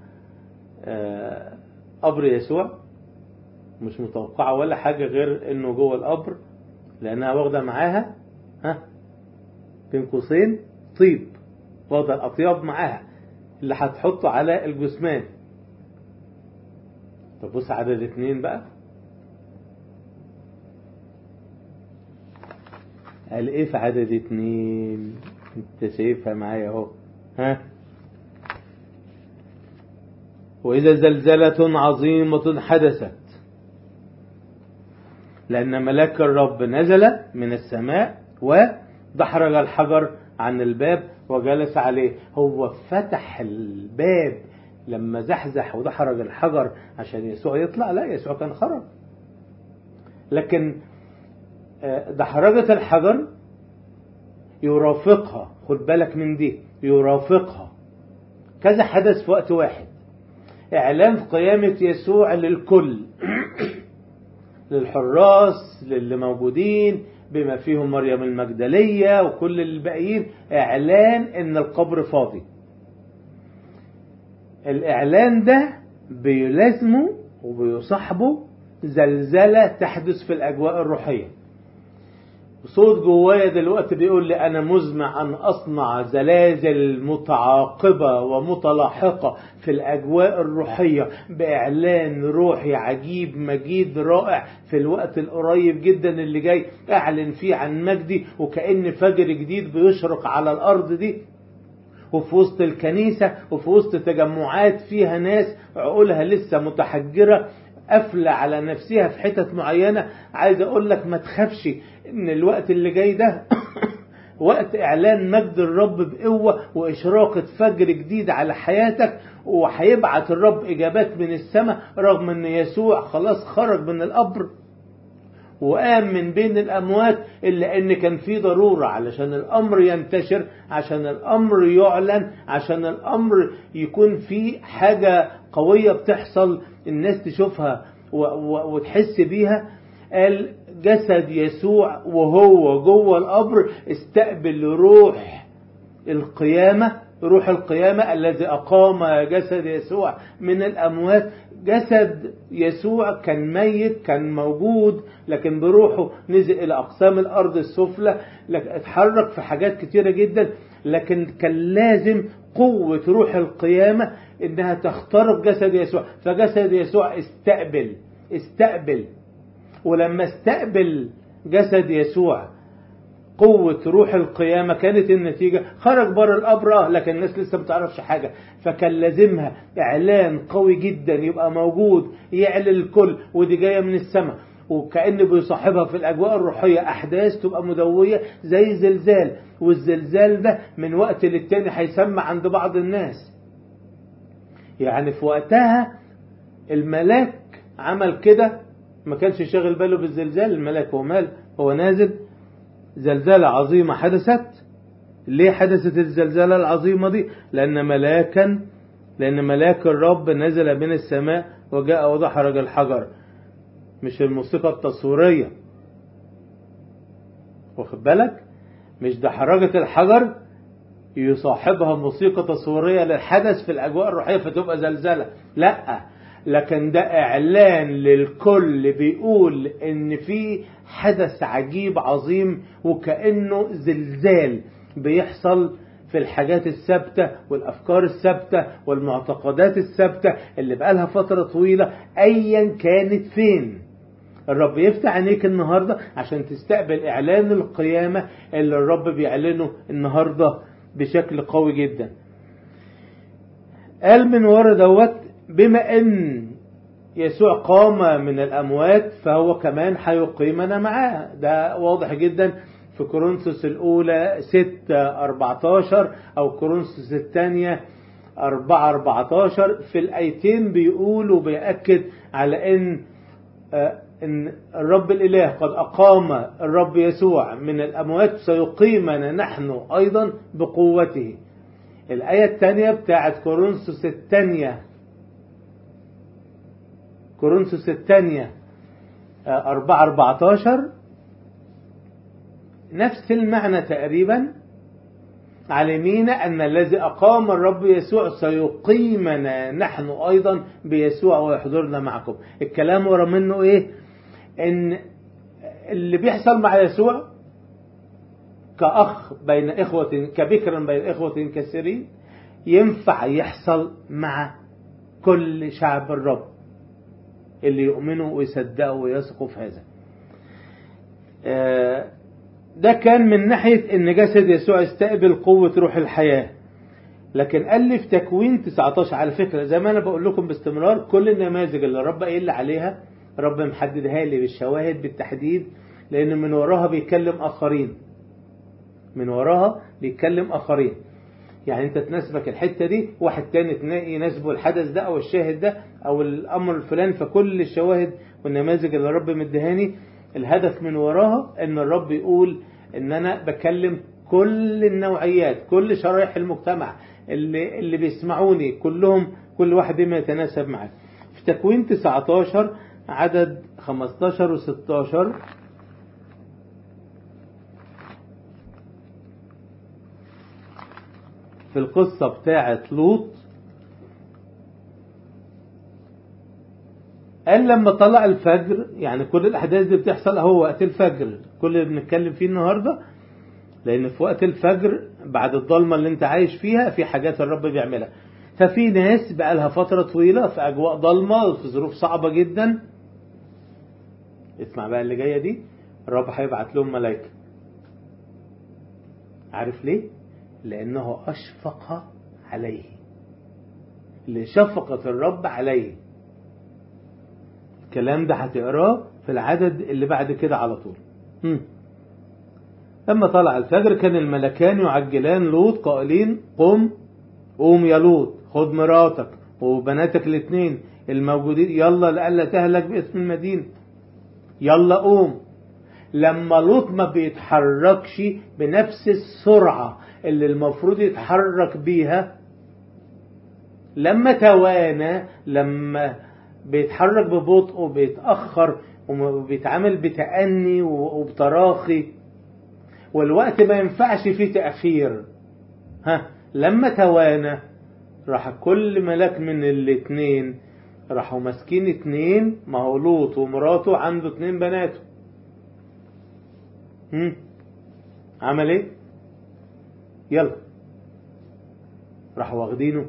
قبر يسوع مش متوقعة ولا حاجة غير انه جوه القبر لانها واخدة معاها ها بين قوسين طيب واخدة الاطياب معاها اللي هتحطه على الجثمان طب بص عدد اتنين بقى قال ايه في عدد اتنين انت شايفها معايا اهو ها واذا زلزلة عظيمة حدثت لأن ملاك الرب نزل من السماء ودحرج الحجر عن الباب وجلس عليه هو فتح الباب لما زحزح ودحرج الحجر عشان يسوع يطلع لا يسوع كان خرج لكن دحرجة الحجر يرافقها خد بالك من دي يرافقها كذا حدث في وقت واحد إعلان قيامة يسوع للكل للحراس للي موجودين بما فيهم مريم المجدلية وكل الباقيين إعلان إن القبر فاضي الإعلان ده بيلازمه وبيصاحبه زلزلة تحدث في الأجواء الروحية صوت جوايا دلوقتي بيقول لي أنا مزمع أن أصنع زلازل متعاقبة ومتلاحقة في الأجواء الروحية بإعلان روحي عجيب مجيد رائع في الوقت القريب جدا اللي جاي أعلن فيه عن مجدي وكأن فجر جديد بيشرق على الأرض دي وفي وسط الكنيسة وفي وسط تجمعات فيها ناس عقولها لسه متحجرة قافلة على نفسها في حتت معينة عايز أقول لك ما تخافش إن الوقت اللي جاي ده وقت إعلان مجد الرب بقوة وإشراقة فجر جديد على حياتك وهيبعت الرب إجابات من السماء رغم إن يسوع خلاص خرج من القبر وقام من بين الأموات إلا إن كان في ضرورة علشان الأمر ينتشر عشان الأمر يعلن عشان الأمر يكون في حاجة قوية بتحصل الناس تشوفها وتحس بيها قال جسد يسوع وهو جوه القبر استقبل روح القيامة روح القيامة الذي أقام جسد يسوع من الأموات جسد يسوع كان ميت كان موجود لكن بروحه نزل إلى أقسام الأرض السفلى اتحرك في حاجات كتيرة جدا لكن كان لازم قوة روح القيامة إنها تخترق جسد يسوع فجسد يسوع استقبل استقبل ولما استقبل جسد يسوع قوة روح القيامة كانت النتيجة خرج بره القبر لكن الناس لسه ما تعرفش حاجة فكان لازمها إعلان قوي جدا يبقى موجود يعلن الكل ودي جاية من السماء وكأن بيصاحبها في الأجواء الروحية أحداث تبقى مدوية زي زلزال والزلزال ده من وقت للتاني هيسمع عند بعض الناس يعني في وقتها الملاك عمل كده ما كانش شاغل باله بالزلزال الملاك هو مال هو نازل زلزالة عظيمة حدثت ليه حدثت الزلزالة العظيمة دي لأن ملاكا لأن ملاك الرب نزل من السماء وجاء ودحرج الحجر مش الموسيقى التصويرية واخد بالك مش دحرجة الحجر يصاحبها موسيقى تصويرية للحدث في الأجواء الروحية فتبقى زلزلة لا لكن ده إعلان للكل بيقول إن في حدث عجيب عظيم وكأنه زلزال بيحصل في الحاجات الثابتة والأفكار الثابتة والمعتقدات الثابتة اللي بقالها فترة طويلة أيا كانت فين الرب يفتح عينيك النهاردة عشان تستقبل إعلان القيامة اللي الرب بيعلنه النهاردة بشكل قوي جدا قال من ورا دوت بما ان يسوع قام من الاموات فهو كمان هيقيمنا معاه ده واضح جدا في كورنثوس الاولى 6 14 او كورنثوس الثانيه 4 14 في الايتين بيقول وبيأكد على ان ان الرب الاله قد اقام الرب يسوع من الاموات سيقيمنا نحن ايضا بقوته الايه الثانيه بتاعت كورنثوس الثانيه كورنثوس الثانيه 4 14 نفس المعنى تقريبا علمين أن الذي أقام الرب يسوع سيقيمنا نحن أيضا بيسوع ويحضرنا معكم الكلام ورا منه إيه إن اللي بيحصل مع يسوع كأخ بين إخوة كبكر بين إخوة كثيرين ينفع يحصل مع كل شعب الرب اللي يؤمنوا ويصدقوا ويثقوا في هذا آه ده كان من ناحية ان جسد يسوع استقبل قوة روح الحياة لكن قال لي في تكوين 19 على فكرة زي ما انا بقول لكم باستمرار كل النماذج اللي الرب قايل لي عليها رب محددها لي بالشواهد بالتحديد لان من وراها بيتكلم اخرين من وراها بيتكلم اخرين يعني انت تناسبك الحتة دي واحد تاني تلاقي يناسبه الحدث ده او الشاهد ده او الامر الفلاني فكل الشواهد والنماذج اللي الرب مدهاني الهدف من وراها ان الرب يقول ان انا بكلم كل النوعيات كل شرائح المجتمع اللي, اللي بيسمعوني كلهم كل واحد بما يتناسب معاه في تكوين 19 عدد 15 و16 في القصة بتاعة لوط قال لما طلع الفجر يعني كل الأحداث دي بتحصل أهو وقت الفجر كل اللي بنتكلم فيه النهاردة لأن في وقت الفجر بعد الضلمة اللي أنت عايش فيها في حاجات الرب بيعملها ففي ناس بقى لها فترة طويلة في أجواء ضلمة وفي ظروف صعبة جدا اسمع بقى اللي جاية دي الرب هيبعت لهم ملائكة عارف ليه؟ لأنه أشفق عليه لشفقة الرب عليه الكلام ده هتقراه في العدد اللي بعد كده على طول هم. لما طلع الفجر كان الملكان يعجلان لوط قائلين قم قوم يا لوط خد مراتك وبناتك الاثنين الموجودين يلا لألا تهلك باسم المدينة يلا قوم لما لوط ما بيتحركش بنفس السرعة اللي المفروض يتحرك بيها لما توانى لما بيتحرك ببطء وبيتأخر وبيتعامل بتأني وبتراخي والوقت ما ينفعش فيه تأخير ها لما توانى راح كل ملاك من الاتنين راحوا ماسكين اتنين ما هو لوط ومراته عنده اتنين بناته هم عمل ايه يلا راحوا واخدينه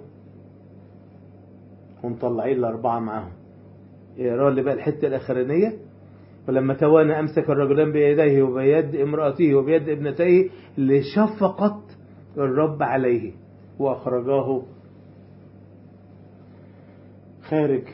ومطلعين الأربعة معاهم اقرا لي بقى الحتة الأخرانية ولما توانى أمسك الرجلان بيديه وبيد امرأته وبيد ابنتيه لشفقة الرب عليه وأخرجاه خارج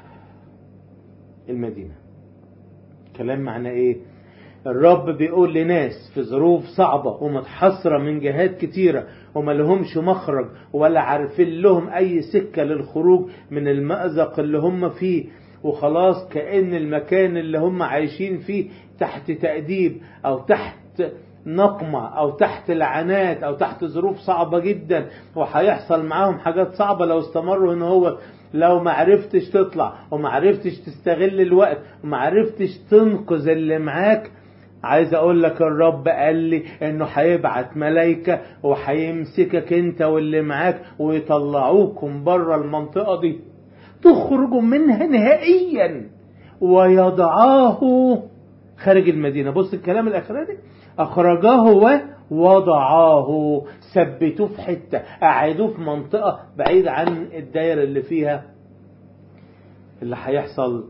المدينة كلام معنى ايه الرب بيقول لناس في ظروف صعبة ومتحصرة من جهات كتيرة وما لهمش مخرج ولا عارفين لهم أي سكة للخروج من المأزق اللي هم فيه وخلاص كأن المكان اللي هم عايشين فيه تحت تأديب أو تحت نقمة أو تحت لعنات أو تحت ظروف صعبة جدا وهيحصل معاهم حاجات صعبة لو استمروا إن هو لو ما عرفتش تطلع وما عرفتش تستغل الوقت وما عرفتش تنقذ اللي معاك عايز اقول لك الرب قال لي انه هيبعت ملايكة وهيمسكك انت واللي معاك ويطلعوكم بره المنطقة دي تخرجوا منها نهائيا ويضعاه خارج المدينة بص الكلام الاخراني اخرجاه ووضعاه ثبتوه في حتة قعدوه في منطقة بعيد عن الدايرة اللي فيها اللي هيحصل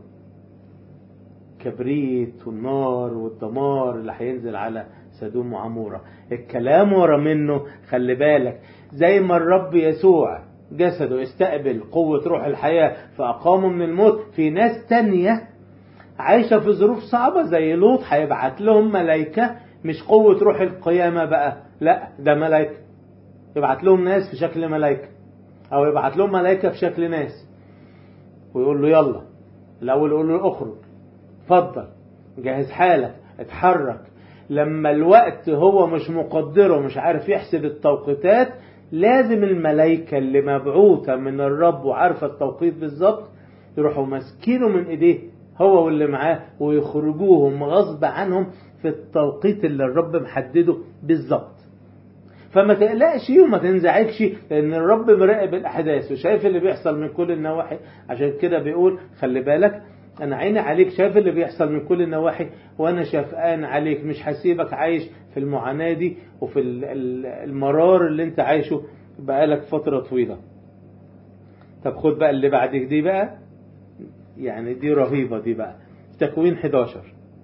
كبريت والنار والدمار اللي هينزل على سدوم وعمورة الكلام ورا منه خلي بالك زي ما الرب يسوع جسده استقبل قوة روح الحياة فأقامه من الموت في ناس تانية عايشة في ظروف صعبة زي لوط هيبعت لهم ملايكة مش قوة روح القيامة بقى لا ده ملايكة يبعت لهم ناس في شكل ملايكة أو يبعت لهم ملايكة في شكل ناس ويقول له يلا الأول يقول له اخرج اتفضل جهز حالك اتحرك لما الوقت هو مش مقدره مش عارف يحسب التوقيتات لازم الملائكة اللي مبعوثة من الرب وعارفة التوقيت بالظبط يروحوا ماسكينه من ايديه هو واللي معاه ويخرجوهم غصب عنهم في التوقيت اللي الرب محدده بالظبط فما تقلقش وما تنزعجش لان الرب مراقب الاحداث وشايف اللي بيحصل من كل النواحي عشان كده بيقول خلي بالك انا عيني عليك شايف اللي بيحصل من كل النواحي وانا شافقان عليك مش هسيبك عايش في المعاناة دي وفي المرار اللي انت عايشه بقالك فترة طويلة طب خد بقى اللي بعد دي بقى يعني دي رهيبة دي بقى تكوين 11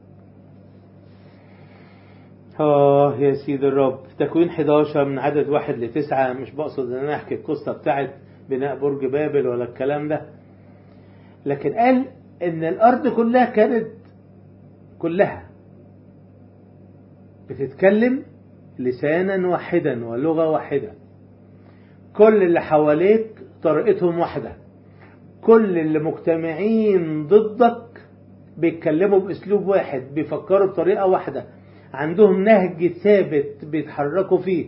اه يا سيد الرب تكوين 11 من عدد واحد لتسعة مش بقصد ان انا احكي القصة بتاعت بناء برج بابل ولا الكلام ده لكن قال ان الارض كلها كانت كلها بتتكلم لسانا واحدا ولغة واحدة كل اللي حواليك طريقتهم واحدة كل اللي مجتمعين ضدك بيتكلموا باسلوب واحد بيفكروا بطريقة واحدة عندهم نهج ثابت بيتحركوا فيه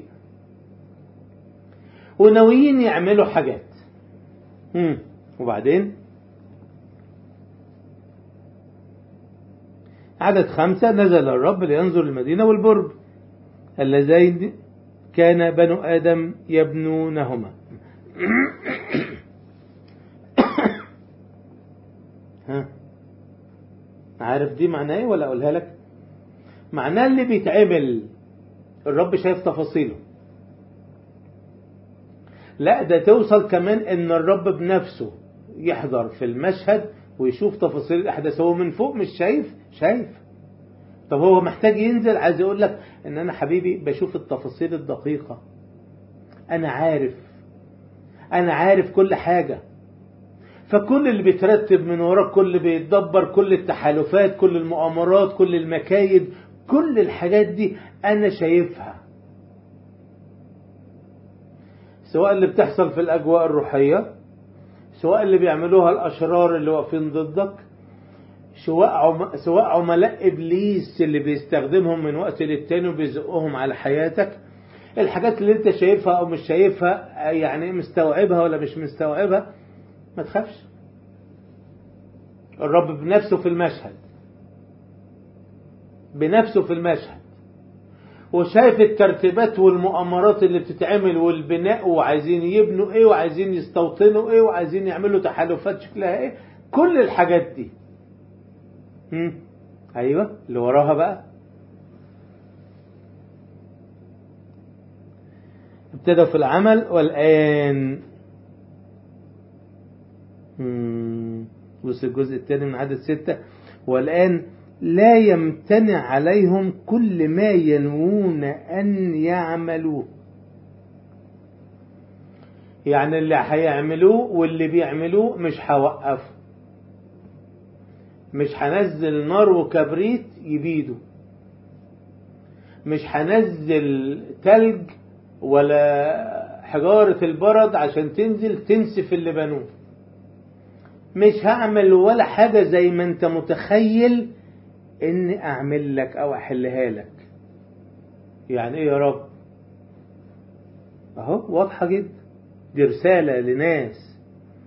وناويين يعملوا حاجات مم. وبعدين عدد خمسة نزل الرب لينظر المدينة والبرج اللذين كان بنو آدم يبنونهما ها عارف دي معناه ايه ولا اقولها لك معناه اللي بيتعمل الرب شايف تفاصيله لا ده توصل كمان ان الرب بنفسه يحضر في المشهد ويشوف تفاصيل الاحداث هو من فوق مش شايف شايف طب هو محتاج ينزل عايز يقول لك ان انا حبيبي بشوف التفاصيل الدقيقة انا عارف انا عارف كل حاجة فكل اللي بيترتب من وراك كل اللي بيتدبر كل التحالفات كل المؤامرات كل المكايد كل الحاجات دي انا شايفها سواء اللي بتحصل في الاجواء الروحية سواء اللي بيعملوها الاشرار اللي واقفين ضدك سواء عم... سواء عملاء ابليس اللي بيستخدمهم من وقت للتاني وبيزقهم على حياتك الحاجات اللي انت شايفها او مش شايفها يعني مستوعبها ولا مش مستوعبها ما تخافش الرب بنفسه في المشهد بنفسه في المشهد وشايف الترتيبات والمؤامرات اللي بتتعمل والبناء وعايزين يبنوا ايه وعايزين يستوطنوا ايه وعايزين يعملوا تحالفات شكلها ايه كل الحاجات دي هم. ايوه اللي وراها بقى ابتدوا في العمل والآن بص الجزء الثاني من عدد ستة والآن لا يمتنع عليهم كل ما ينوون أن يعملوه يعني اللي هيعملوه واللي بيعملوه مش هوقفه مش هنزل نار وكبريت يبيدوا مش هنزل تلج ولا حجارة البرد عشان تنزل تنسف اللي بنوه مش هعمل ولا حاجة زي ما انت متخيل اني اعمل لك او احلها لك يعني ايه يا رب اهو واضحة جدا دي رسالة لناس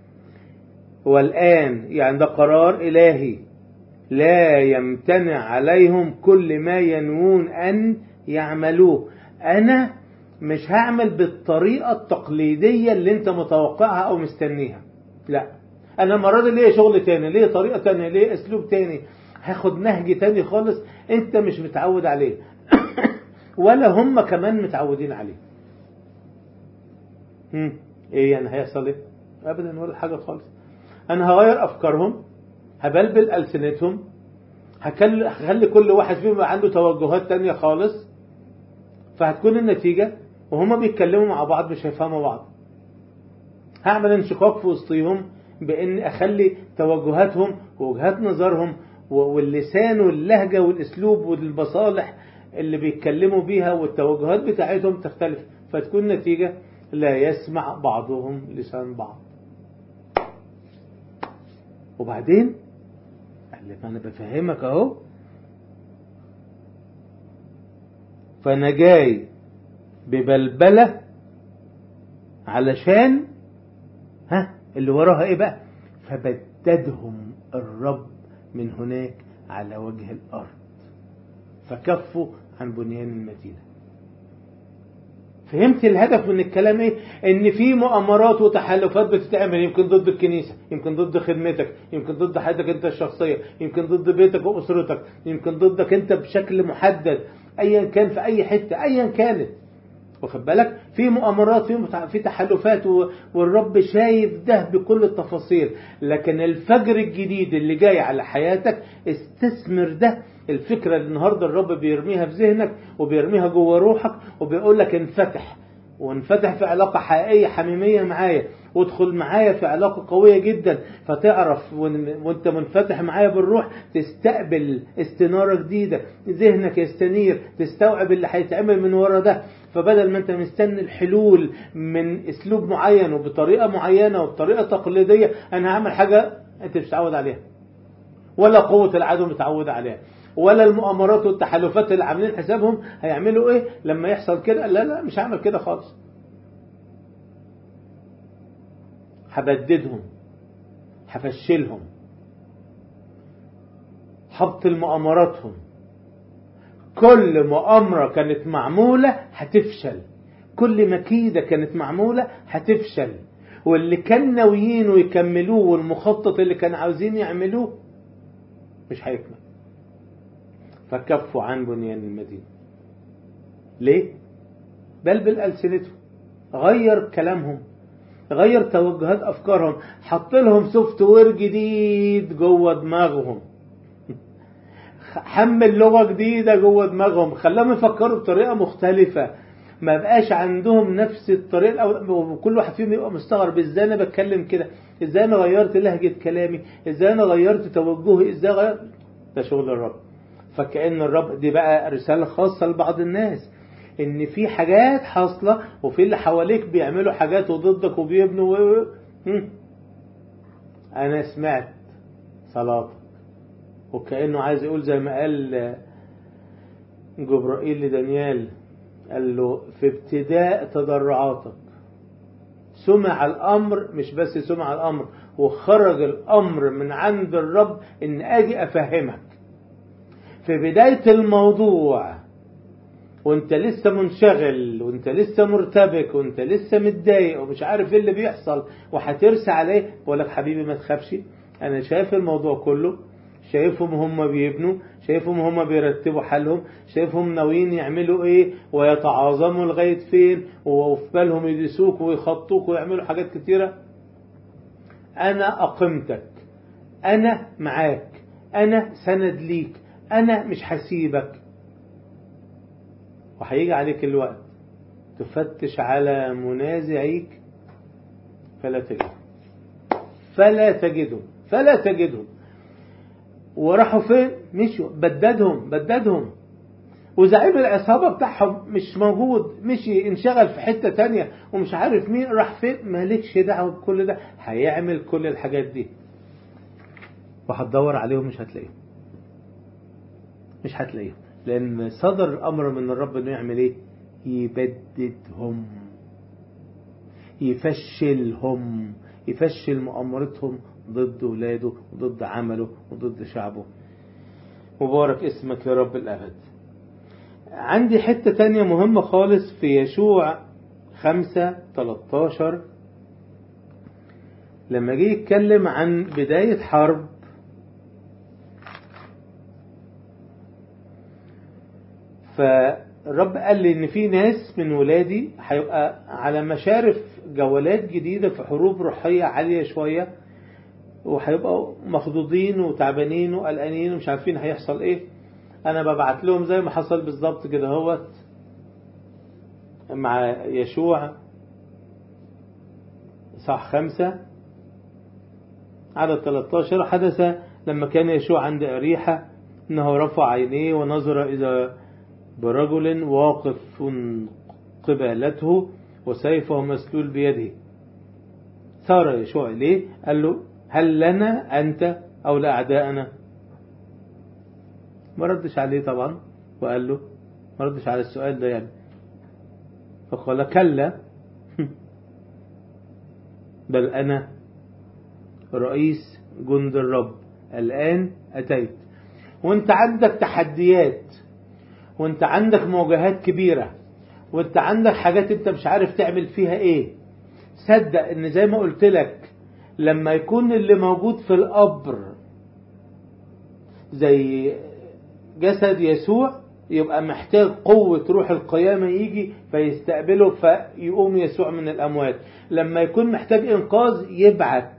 والآن يعني ده قرار إلهي لا يمتنع عليهم كل ما ينوون أن يعملوه أنا مش هعمل بالطريقة التقليدية اللي انت متوقعها أو مستنيها لا أنا المرة دي ليه شغل تاني ليه طريقة تانية ليه أسلوب تاني هاخد نهج تاني خالص انت مش متعود عليه ولا هم كمان متعودين عليه هم. ايه يعني هيحصل ايه ابدا ولا حاجة خالص انا هغير افكارهم هبلبل ألسنتهم هخلي كل واحد فيهم يبقى عنده توجهات تانية خالص فهتكون النتيجة وهما بيتكلموا مع بعض مش هيفهموا بعض هعمل انشقاق في وسطهم بان اخلي توجهاتهم ووجهات نظرهم واللسان واللهجة والاسلوب والمصالح اللي بيتكلموا بيها والتوجهات بتاعتهم تختلف فتكون نتيجة لا يسمع بعضهم لسان بعض وبعدين قال لي ما انا بفهمك اهو فانا جاي ببلبله علشان ها اللي وراها ايه بقى فبددهم الرب من هناك على وجه الارض فكفوا عن بنيان المدينه فهمت الهدف من الكلام ايه ان في مؤامرات وتحالفات بتتعمل يمكن ضد الكنيسه يمكن ضد خدمتك يمكن ضد حياتك انت الشخصيه يمكن ضد بيتك واسرتك يمكن ضدك انت بشكل محدد ايا كان في اي حته ايا كانت واخد بالك في مؤامرات في في تحالفات والرب شايف ده بكل التفاصيل لكن الفجر الجديد اللي جاي على حياتك استثمر ده الفكرة اللي النهاردة الرب بيرميها في ذهنك وبيرميها جوه روحك وبيقول لك انفتح وانفتح في علاقة حقيقية حميمية معايا وادخل معايا في علاقة قوية جدا فتعرف وانت منفتح معايا بالروح تستقبل استنارة جديدة ذهنك يستنير تستوعب اللي هيتعمل من ورا ده فبدل ما انت مستني الحلول من اسلوب معين وبطريقة معينة وبطريقة تقليدية انا هعمل حاجة انت مش متعود عليها ولا قوة العدو متعود عليها ولا المؤامرات والتحالفات اللي عاملين حسابهم هيعملوا ايه لما يحصل كده لا لا مش هعمل كده خالص هبددهم هفشلهم هبطل مؤامراتهم كل مؤامرة كانت معمولة هتفشل كل مكيدة كانت معمولة هتفشل واللي كان ناويين يكملوه والمخطط اللي كانوا عاوزين يعملوه مش هيكمل فكفوا عن بنيان المدينة ليه؟ بل بالألسنتهم غير كلامهم غير توجهات أفكارهم حط لهم سوفت وير جديد جوه دماغهم حمل لغة جديدة جوه دماغهم خلاهم يفكروا بطريقة مختلفة ما بقاش عندهم نفس الطريقة وكل واحد فيهم يبقى مستغرب ازاي انا بتكلم كده ازاي انا غيرت لهجة كلامي ازاي انا غيرت توجهي ازاي غيرت ده شغل الرب فكأن الرب دي بقى رسالة خاصة لبعض الناس ان في حاجات حاصلة وفي اللي حواليك بيعملوا حاجات وضدك وبيبنوا و... انا سمعت صلاتك وكأنه عايز يقول زي ما قال جبرائيل لدانيال قال له في ابتداء تضرعاتك سمع الأمر مش بس سمع الأمر وخرج الأمر من عند الرب إن أجي أفهمك في بداية الموضوع وانت لسه منشغل وانت لسه مرتبك وانت لسه متضايق ومش عارف ايه اللي بيحصل وهترسى عليه بقول لك حبيبي ما تخافش انا شايف الموضوع كله شايفهم هم بيبنوا شايفهم هم بيرتبوا حالهم شايفهم ناويين يعملوا ايه ويتعاظموا لغاية فين وفي بالهم يدسوك ويخطوك ويعملوا حاجات كتيرة انا اقمتك انا معاك انا سند ليك انا مش هسيبك وهيجي عليك الوقت تفتش على منازعيك فلا تجده فلا تجده فلا تجدهم وراحوا فين مشوا بددهم بددهم وزعيم العصابة بتاعهم مش موجود مشي انشغل في حتة تانية ومش عارف مين راح فين مالكش دعوة بكل ده هيعمل كل الحاجات دي وهتدور عليهم مش هتلاقيهم مش هتلاقيهم لأن صدر الأمر من الرب إنه يعمل إيه؟ يبددهم يفشلهم يفشل مؤامرتهم ضد ولاده وضد عمله وضد شعبه مبارك اسمك يا رب الأبد عندي حتة تانية مهمة خالص في يشوع خمسة تلتاشر لما جه يتكلم عن بداية حرب فالرب قال لي ان في ناس من ولادي هيبقى على مشارف جولات جديدة في حروب روحية عالية شوية وهيبقوا مخضوضين وتعبانين وقلقانين ومش عارفين هيحصل ايه انا ببعت لهم زي ما حصل بالظبط كده هوت مع يشوع صح خمسة عدد 13 حدث لما كان يشوع عند أريحة أنه رفع عينيه ونظر إذا برجل واقف قبالته وسيفه مسلول بيده صار يشوع إليه قال له هل لنا أنت أو لأعدائنا ما ردش عليه طبعا وقال له ما ردش على السؤال ده يعني فقال كلا بل أنا رئيس جند الرب الآن أتيت وانت عندك تحديات وانت عندك مواجهات كبيرة وانت عندك حاجات انت مش عارف تعمل فيها ايه صدق ان زي ما قلت لك لما يكون اللي موجود في القبر زي جسد يسوع يبقى محتاج قوة روح القيامة يجي فيستقبله فيقوم يسوع من الأموات لما يكون محتاج إنقاذ يبعت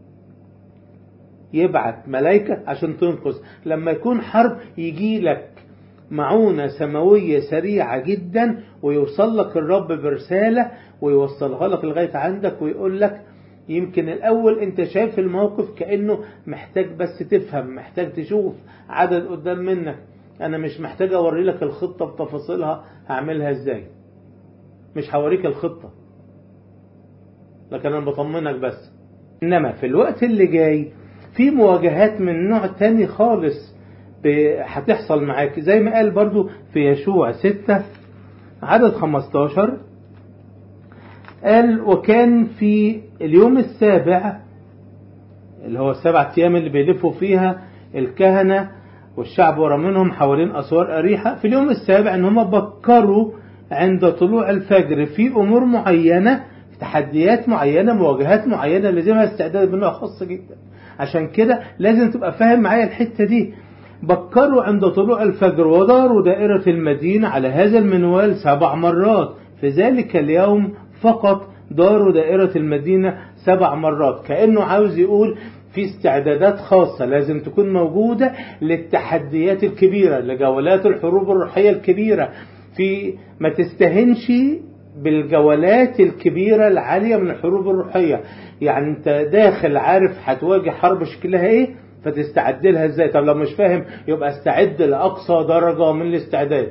يبعت ملائكة عشان تنقذ لما يكون حرب يجي لك معونة سماوية سريعة جدا ويوصل لك الرب برسالة ويوصلها لك لغاية عندك ويقول لك يمكن الأول أنت شايف الموقف كأنه محتاج بس تفهم محتاج تشوف عدد قدام منك أنا مش محتاج أوري لك الخطة بتفاصيلها هعملها إزاي مش هوريك الخطة لكن أنا بطمنك بس إنما في الوقت اللي جاي في مواجهات من نوع تاني خالص هتحصل معاك زي ما قال برضو في يشوع ستة عدد 15 قال وكان في اليوم السابع اللي هو السبع أيام اللي بيلفوا فيها الكهنة والشعب ورا منهم حوالين أسوار أريحة في اليوم السابع إن هم بكروا عند طلوع الفجر في أمور معينة في تحديات معينة مواجهات معينة لازمها استعداد بنوع خاص جدا عشان كده لازم تبقى فاهم معايا الحتة دي بكروا عند طلوع الفجر وداروا دائرة المدينة على هذا المنوال سبع مرات في ذلك اليوم فقط داروا دائرة المدينة سبع مرات كأنه عاوز يقول في استعدادات خاصة لازم تكون موجودة للتحديات الكبيرة لجولات الحروب الروحية الكبيرة في ما تستهنش بالجولات الكبيرة العالية من الحروب الروحية يعني انت داخل عارف هتواجه حرب شكلها ايه فتستعد لها ازاي طب لو مش فاهم يبقى استعد لأقصى درجة من الاستعداد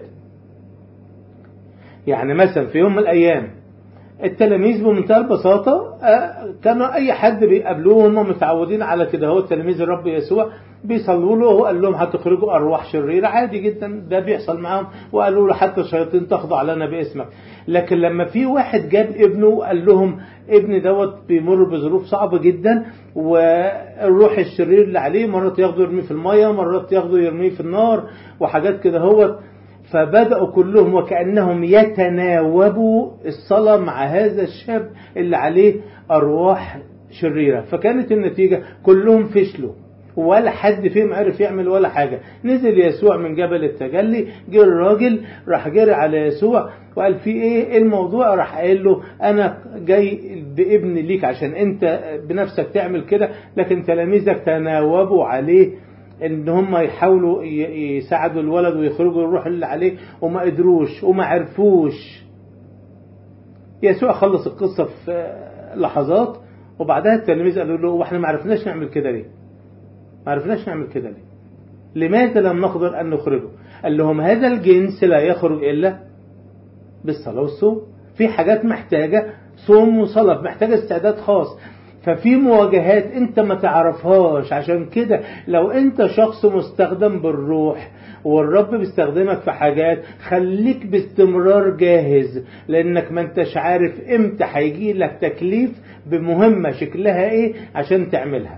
يعني مثلا في يوم من الأيام التلاميذ بمنتهى البساطة كانوا أي حد بيقابلوه هم متعودين على كده هو تلاميذ الرب يسوع بيصلوا له وقال لهم هتخرجوا أرواح شريرة عادي جدا ده بيحصل معاهم وقالوا له حتى الشياطين تخضع لنا باسمك لكن لما في واحد جاب ابنه وقال لهم ابني دوت بيمر بظروف صعبة جدا والروح الشرير اللي عليه مرات ياخده يرميه في المية مرات ياخده يرميه في النار وحاجات كده هوت فبدأوا كلهم وكأنهم يتناوبوا الصلاة مع هذا الشاب اللي عليه أرواح شريرة فكانت النتيجة كلهم فشلوا ولا حد فيهم عرف يعمل ولا حاجة نزل يسوع من جبل التجلي جه الراجل راح جري على يسوع وقال في ايه الموضوع راح قايل له انا جاي بابن ليك عشان انت بنفسك تعمل كده لكن تلاميذك تناوبوا عليه ان هم يحاولوا يساعدوا الولد ويخرجوا الروح اللي عليه وما قدروش وما عرفوش يسوع خلص القصة في لحظات وبعدها التلاميذ قالوا له واحنا ما عرفناش نعمل كده ليه ما عرفناش نعمل كده ليه لماذا لم نقدر أن نخرجه قال لهم هذا الجنس لا يخرج إلا بالصلاة والصوم في حاجات محتاجة صوم وصلاة محتاجة استعداد خاص ففي مواجهات انت ما تعرفهاش عشان كده لو انت شخص مستخدم بالروح والرب بيستخدمك في حاجات خليك باستمرار جاهز لانك ما انتش عارف امتى هيجي لك تكليف بمهمة شكلها ايه عشان تعملها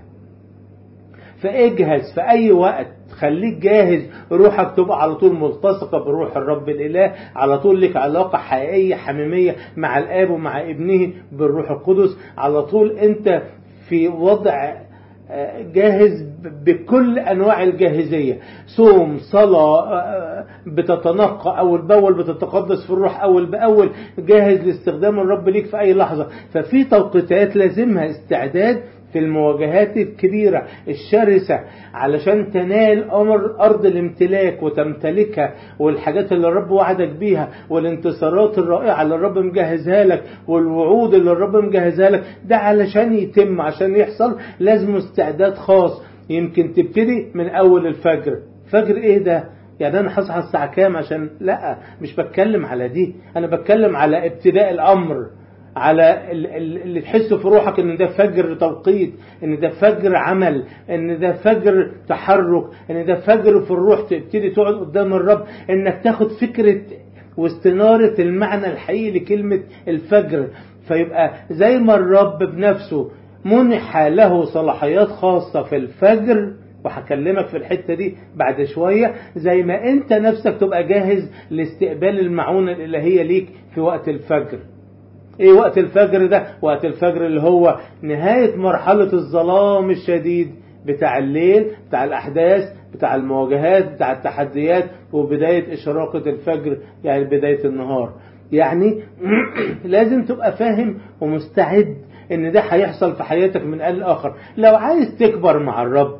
فاجهز في اي وقت خليك جاهز روحك تبقى على طول ملتصقة بروح الرب الإله على طول لك علاقة حقيقية حميمية مع الآب ومع ابنه بالروح القدس على طول أنت في وضع جاهز بكل أنواع الجاهزية صوم صلاة بتتنقى أول بأول بتتقدس في الروح أول بأول جاهز لاستخدام الرب ليك في أي لحظة ففي توقيتات لازمها استعداد في المواجهات الكبيرة الشرسة علشان تنال أمر أرض الامتلاك وتمتلكها والحاجات اللي الرب وعدك بيها والانتصارات الرائعة اللي الرب مجهزها لك والوعود اللي الرب مجهزها لك ده علشان يتم عشان يحصل لازم استعداد خاص يمكن تبتدي من أول الفجر فجر إيه ده؟ يعني انا هصحى الساعه كام عشان لا مش بتكلم على دي انا بتكلم على ابتداء الامر على اللي تحسه في روحك ان ده فجر توقيت ان ده فجر عمل ان ده فجر تحرك ان ده فجر في الروح تبتدي تقعد قدام الرب انك تاخد فكرة واستنارة المعنى الحقيقي لكلمة الفجر فيبقى زي ما الرب بنفسه منح له صلاحيات خاصة في الفجر وهكلمك في الحتة دي بعد شوية زي ما انت نفسك تبقى جاهز لاستقبال المعونة الإلهية ليك في وقت الفجر ايه وقت الفجر ده وقت الفجر اللي هو نهاية مرحلة الظلام الشديد بتاع الليل بتاع الأحداث بتاع المواجهات بتاع التحديات وبداية إشراقة الفجر يعني بداية النهار يعني لازم تبقى فاهم ومستعد ان ده هيحصل في حياتك من آن لآخر لو عايز تكبر مع الرب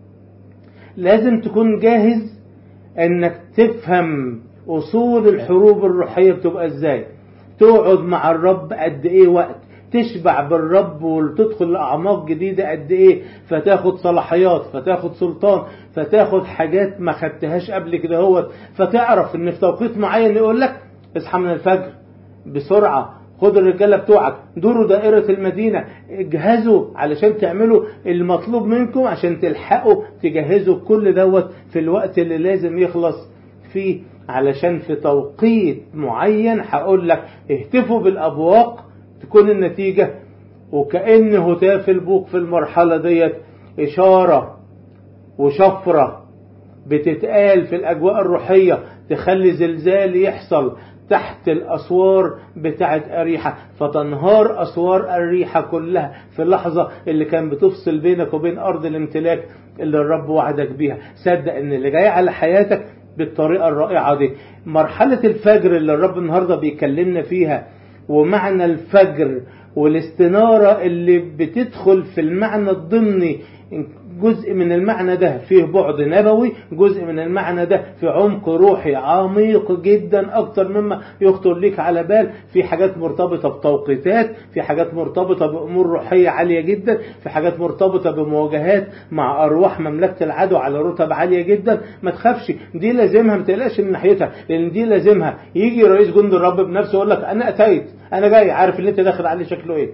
لازم تكون جاهز انك تفهم اصول الحروب الروحية بتبقى ازاي تقعد مع الرب قد ايه وقت تشبع بالرب وتدخل لأعماق جديدة قد ايه فتاخد صلاحيات فتاخد سلطان فتاخد حاجات ما خدتهاش قبل كده هو فتعرف ان في توقيت معين يقول لك اصحى من الفجر بسرعة خد الرجالة بتوعك دوروا دائرة المدينة اجهزوا علشان تعملوا المطلوب منكم عشان تلحقوا تجهزوا كل دوت في الوقت اللي لازم يخلص فيه علشان في توقيت معين هقول لك اهتفوا بالابواق تكون النتيجة وكأن هتاف البوق في المرحلة ديت اشارة وشفرة بتتقال في الاجواء الروحية تخلي زلزال يحصل تحت الأسوار بتاعت أريحة فتنهار أسوار أريحة كلها في اللحظة اللي كان بتفصل بينك وبين أرض الامتلاك اللي الرب وعدك بيها صدق ان اللي جاي على حياتك بالطريقة الرائعة دي مرحلة الفجر اللي الرب النهاردة بيكلمنا فيها ومعنى الفجر والاستنارة اللي بتدخل في المعنى الضمني جزء من المعنى ده فيه بعد نبوي جزء من المعنى ده في عمق روحي عميق جدا أكتر مما يخطر ليك على بال في حاجات مرتبطة بتوقيتات في حاجات مرتبطة بأمور روحية عالية جدا في حاجات مرتبطة بمواجهات مع أرواح مملكة العدو على رتب عالية جدا ما تخافش دي لازمها ما تقلقش من ناحيتها لأن دي لازمها يجي رئيس جند الرب بنفسه يقول لك أنا أتيت أنا جاي عارف اللي أنت داخل عليه شكله إيه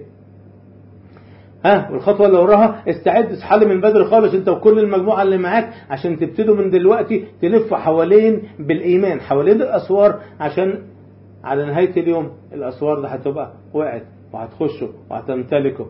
ها والخطوة اللي وراها استعد اصحى من بدري خالص انت وكل المجموعة اللي معاك عشان تبتدوا من دلوقتي تلفوا حوالين بالإيمان حوالين الأسوار عشان على نهاية اليوم الأسوار ده هتبقى وقعت وهتخشوا وهتمتلكوا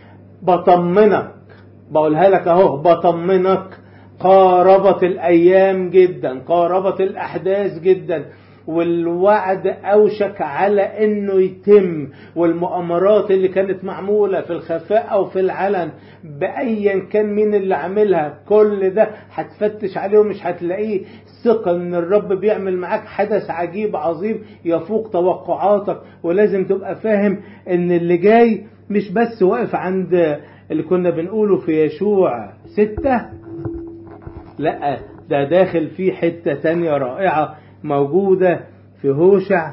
بطمنك بقولها لك اهو بطمنك قاربت الأيام جدا قاربت الأحداث جدا والوعد أوشك على أنه يتم والمؤامرات اللي كانت معمولة في الخفاء أو في العلن بأيا كان مين اللي عاملها كل ده هتفتش عليه ومش هتلاقيه ثقة ان الرب بيعمل معاك حدث عجيب عظيم يفوق توقعاتك ولازم تبقى فاهم ان اللي جاي مش بس واقف عند اللي كنا بنقوله في يشوع ستة لا ده داخل فيه حتة تانية رائعة موجودة في هوشع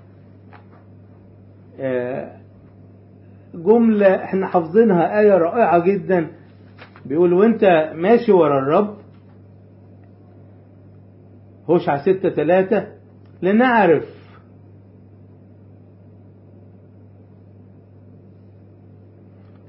جملة احنا حافظينها آية رائعة جدا بيقول وانت ماشي ورا الرب هوشع ستة تلاتة لنعرف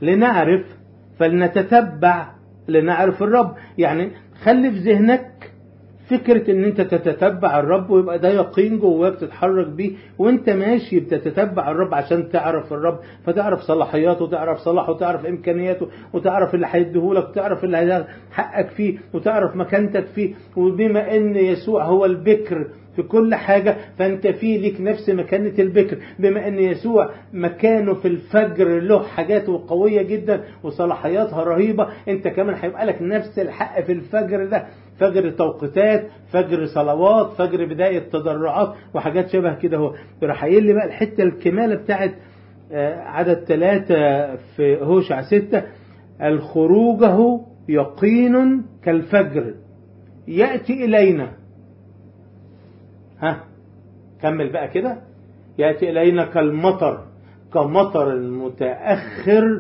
لنعرف فلنتتبع لنعرف الرب يعني خلي في ذهنك فكرة ان انت تتتبع الرب ويبقى ده يقين جواك تتحرك بيه وانت ماشي بتتتبع الرب عشان تعرف الرب فتعرف صلاحياته وتعرف صلاحه وتعرف امكانياته وتعرف اللي هيديهولك وتعرف اللي هيديهولك حقك فيه وتعرف مكانتك فيه وبما ان يسوع هو البكر في كل حاجة فأنت فيه ليك نفس مكانة البكر بما أن يسوع مكانه في الفجر له حاجات قوية جدا وصلاحياتها رهيبة أنت كمان هيبقى لك نفس الحق في الفجر ده فجر توقيتات فجر صلوات فجر بداية تضرعات وحاجات شبه كده هو راح قايل لي بقى الحتة الكمالة بتاعت عدد ثلاثة في هوشع ستة الخروجه يقين كالفجر يأتي إلينا ها كمل بقى كده يأتي إلينا كالمطر كمطر المتأخر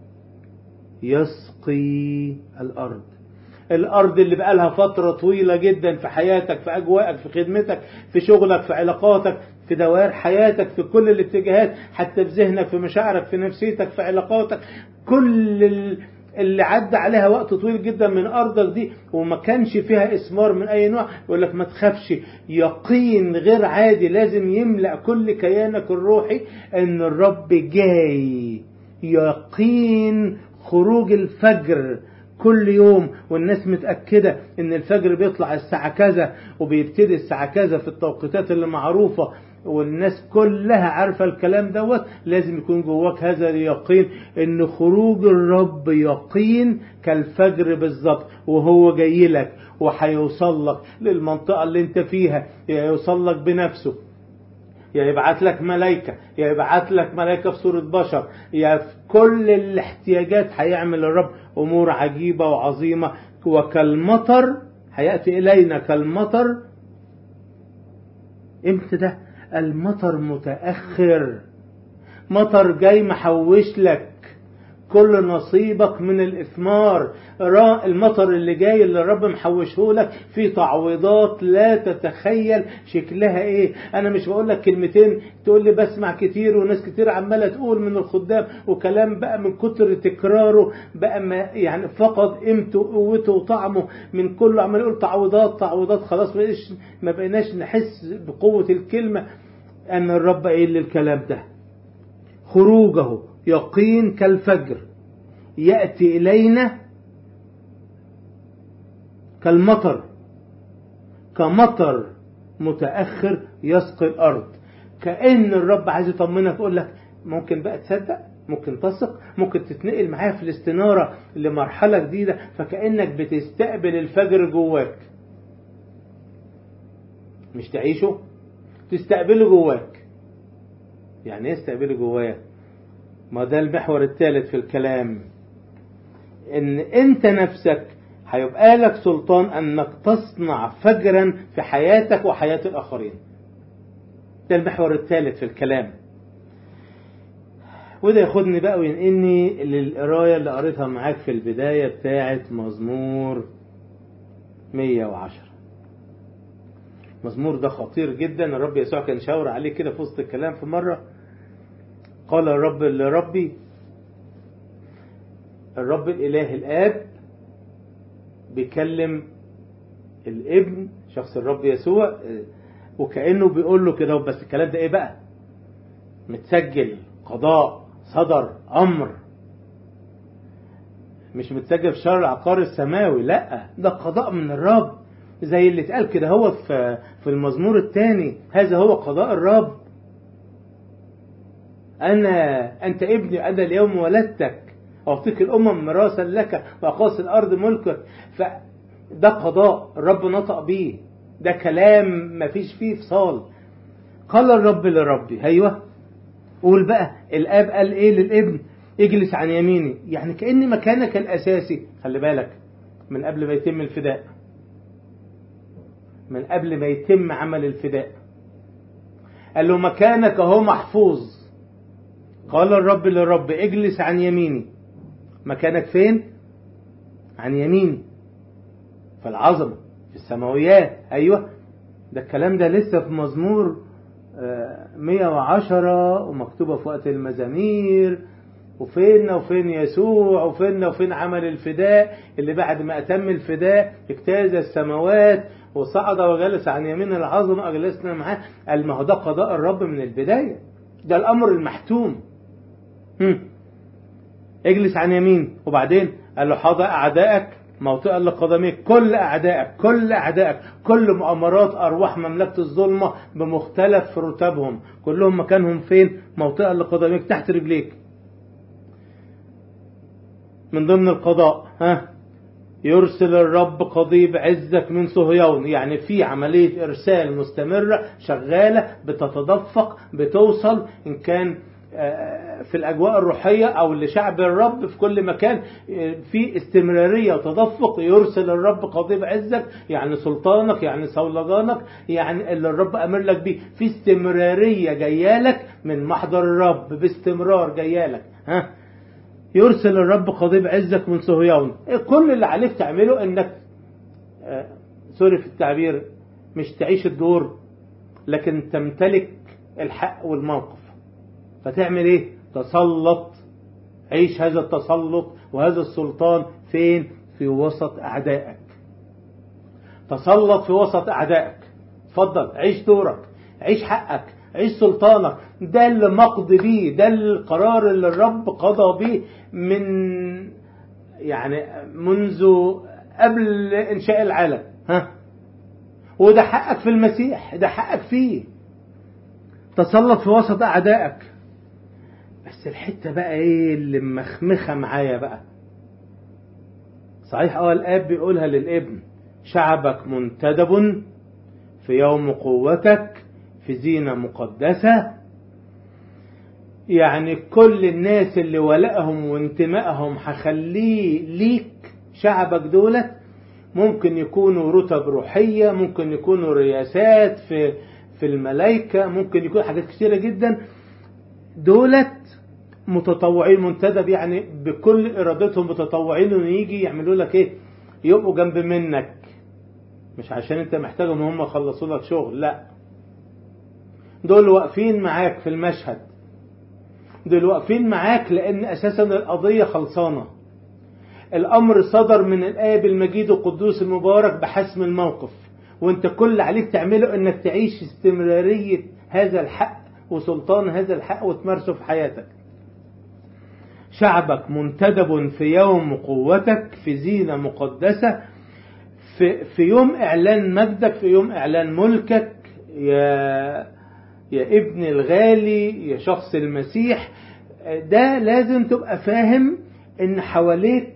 يسقي الأرض الأرض اللي بقى لها فترة طويلة جدا في حياتك في أجواءك في خدمتك في شغلك في علاقاتك في دوائر حياتك في كل الاتجاهات حتى في ذهنك في مشاعرك في نفسيتك في علاقاتك كل اللي عدى عليها وقت طويل جدا من أرضك دي وما كانش فيها إثمار من أي نوع يقول لك ما تخافش يقين غير عادي لازم يملأ كل كيانك الروحي أن الرب جاي يقين خروج الفجر كل يوم والناس متأكدة ان الفجر بيطلع الساعة كذا وبيبتدي الساعة كذا في التوقيتات اللي معروفة والناس كلها عارفة الكلام دوت لازم يكون جواك هذا اليقين ان خروج الرب يقين كالفجر بالظبط وهو جاي لك وهيوصل لك للمنطقة اللي انت فيها يوصل لك بنفسه يا يبعت لك ملائكة يا يبعت لك ملائكة في صورة بشر يا في كل الاحتياجات هيعمل الرب أمور عجيبة وعظيمة وكالمطر هيأتي إلينا كالمطر امتى ده المطر متأخر مطر جاي محوش لك كل نصيبك من الإثمار المطر اللي جاي اللي الرب محوشه لك في تعويضات لا تتخيل شكلها ايه انا مش بقول لك كلمتين تقول لي بسمع كتير وناس كتير عمالة تقول من الخدام وكلام بقى من كتر تكراره بقى ما يعني فقد قيمته وقوته وطعمه من كله عمال يقول تعويضات تعويضات خلاص ما بقيناش نحس بقوة الكلمة ان الرب قايل لي الكلام ده خروجه يقين كالفجر يأتي إلينا كالمطر كمطر متأخر يسقي الأرض كأن الرب عايز يطمنك يقول لك ممكن بقى تصدق ممكن تثق ممكن تتنقل معاه في الاستنارة لمرحلة جديدة فكأنك بتستقبل الفجر جواك مش تعيشه تستقبله جواك يعني ايه استقبله جواك ما ده المحور الثالث في الكلام ان انت نفسك هيبقى لك سلطان انك تصنع فجرا في حياتك وحياة الاخرين ده المحور الثالث في الكلام وده ياخدني بقى وينقلني للقراية اللي قريتها معاك في البداية بتاعة مزمور 110 مزمور ده خطير جدا الرب يسوع كان شاور عليه كده في وسط الكلام في مرة قال الرب لربي الرب الإله الآب بيكلم الابن شخص الرب يسوع وكأنه بيقول له كده بس الكلام ده ايه بقى متسجل قضاء صدر أمر مش متسجل في شر العقار السماوي لا ده قضاء من الرب زي اللي اتقال كده هو في في المزمور الثاني هذا هو قضاء الرب أنا أنت ابني أنا اليوم ولدتك أعطيك الأمم مراسا لك وأقاص الأرض ملكك فده قضاء الرب نطق بيه ده كلام مفيش فيه فصال قال الرب لربي أيوه قول بقى الآب قال إيه للابن اجلس عن يميني يعني كأن مكانك الأساسي خلي بالك من قبل ما يتم الفداء من قبل ما يتم عمل الفداء قال له مكانك اهو محفوظ قال الرب للرب اجلس عن يميني مكانك فين عن يميني في العظمة في السماويات أيوة ده الكلام ده لسه في مزمور 110 ومكتوبة في وقت المزامير وفين وفين يسوع وفين وفين عمل الفداء اللي بعد ما أتم الفداء اجتاز السماوات وصعد وجلس عن يمين العظمة أجلسنا معاه قال ما هو ده قضاء الرب من البداية ده الأمر المحتوم هم. اجلس عن يمين وبعدين قال له حاضر أعدائك موطئا لقدميك كل أعدائك كل أعدائك كل مؤامرات أرواح مملكة الظلمة بمختلف رتبهم كلهم مكانهم فين موطئا لقدميك تحت رجليك من ضمن القضاء ها يرسل الرب قضيب عزك من صهيون يعني في عملية إرسال مستمرة شغالة بتتدفق بتوصل إن كان في الأجواء الروحية أو لشعب الرب في كل مكان في استمرارية وتدفق يرسل الرب قضيب عزك يعني سلطانك يعني صولجانك يعني اللي الرب أمر لك بيه في استمرارية جايالك من محضر الرب باستمرار جايالك ها يرسل الرب قضيب عزك من صهيون كل اللي عليك تعمله انك آه سوري في التعبير مش تعيش الدور لكن تمتلك الحق والموقف فتعمل ايه تسلط عيش هذا التسلط وهذا السلطان فين في وسط اعدائك تسلط في وسط اعدائك اتفضل عيش دورك عيش حقك عيش سلطانك ده اللي مقضي بيه ده القرار اللي الرب قضى بيه من يعني منذ قبل انشاء العالم ها وده حقك في المسيح ده حقك فيه تسلط في وسط اعدائك بس الحته بقى ايه اللي مخمخه معايا بقى صحيح اه الاب بيقولها للابن شعبك منتدب في يوم قوتك في زينة مقدسة يعني كل الناس اللي ولائهم وانتمائهم هخليه ليك شعبك دولت ممكن يكونوا رتب روحية ممكن يكونوا رياسات في في الملائكة ممكن يكون حاجات كثيرة جدا دولت متطوعين منتدب يعني بكل إرادتهم متطوعين إنه يجي يعملوا لك إيه يبقوا جنب منك مش عشان أنت محتاجهم هم يخلصوا لك شغل لا دول واقفين معاك في المشهد دول واقفين معاك لأن أساسا القضية خلصانة الأمر صدر من الآب المجيد القدوس المبارك بحسم الموقف وانت كل اللي عليك تعمله انك تعيش استمرارية هذا الحق وسلطان هذا الحق وتمارسه في حياتك شعبك منتدب في يوم قوتك في زينة مقدسة في, في يوم إعلان مجدك في يوم إعلان ملكك يا يا ابن الغالي يا شخص المسيح ده لازم تبقى فاهم ان حواليك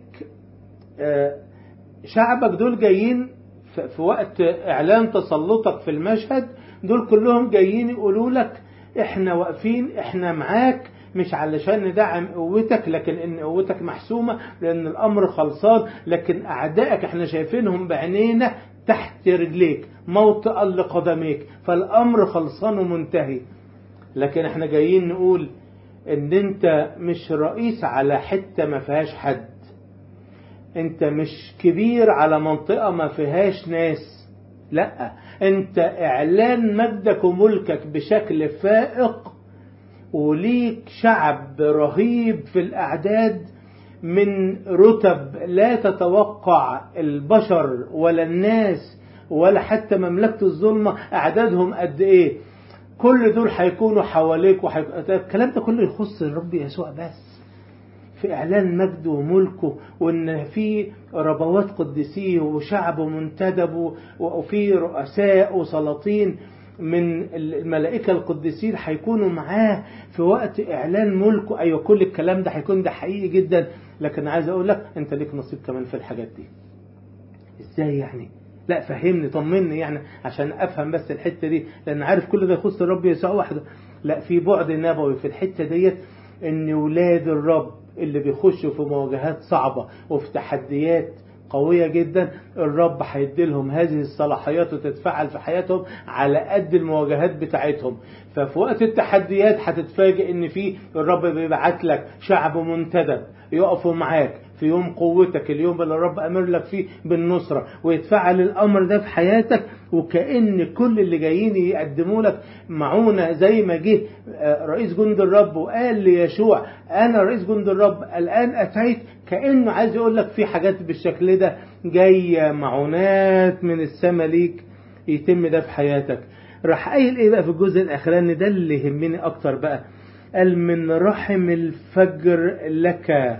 شعبك دول جايين في وقت اعلان تسلطك في المشهد دول كلهم جايين يقولوا لك احنا واقفين احنا معاك مش علشان ندعم قوتك لكن ان قوتك محسومة لان الامر خلصان لكن اعدائك احنا شايفينهم بعينينا تحت رجليك موطئا لقدميك فالامر خلصان ومنتهي لكن احنا جايين نقول ان انت مش رئيس على حتة ما فيهاش حد انت مش كبير على منطقة ما فيهاش ناس لا انت اعلان مجدك وملكك بشكل فائق وليك شعب رهيب في الاعداد من رتب لا تتوقع البشر ولا الناس ولا حتى مملكة الظلمة أعدادهم قد إيه كل دول هيكونوا حواليك وحيك... الكلام ده كله يخص الرب يسوع بس في إعلان مجده وملكه وإن في ربوات قدسيه وشعب منتدب وفي رؤساء وسلاطين من الملائكة القديسين هيكونوا معاه في وقت إعلان ملكه أيوة كل الكلام ده هيكون ده حقيقي جدا لكن عايز أقول لك أنت ليك نصيب كمان في الحاجات دي إزاي يعني لا فهمني طمني يعني عشان أفهم بس الحتة دي لأن عارف كل ده يخص الرب يسوع وحده لا في بعد نبوي في الحتة ديت إن ولاد الرب اللي بيخشوا في مواجهات صعبة وفي تحديات قوية جدا الرب هيديلهم هذه الصلاحيات وتتفعل في حياتهم على قد المواجهات بتاعتهم ففي وقت التحديات هتتفاجئ ان في الرب بيبعت لك شعب منتدب يقفوا معاك في يوم قوتك اليوم اللي الرب أمر لك فيه بالنصرة ويتفعل الأمر ده في حياتك وكأن كل اللي جايين يقدموا لك معونة زي ما جه رئيس جند الرب وقال ليشوع أنا رئيس جند الرب الآن أتيت كأنه عايز يقول لك في حاجات بالشكل ده جاية معونات من السماء ليك يتم ده في حياتك راح قايل ايه بقى في الجزء الاخراني ده اللي يهمني اكتر بقى قال من رحم الفجر لك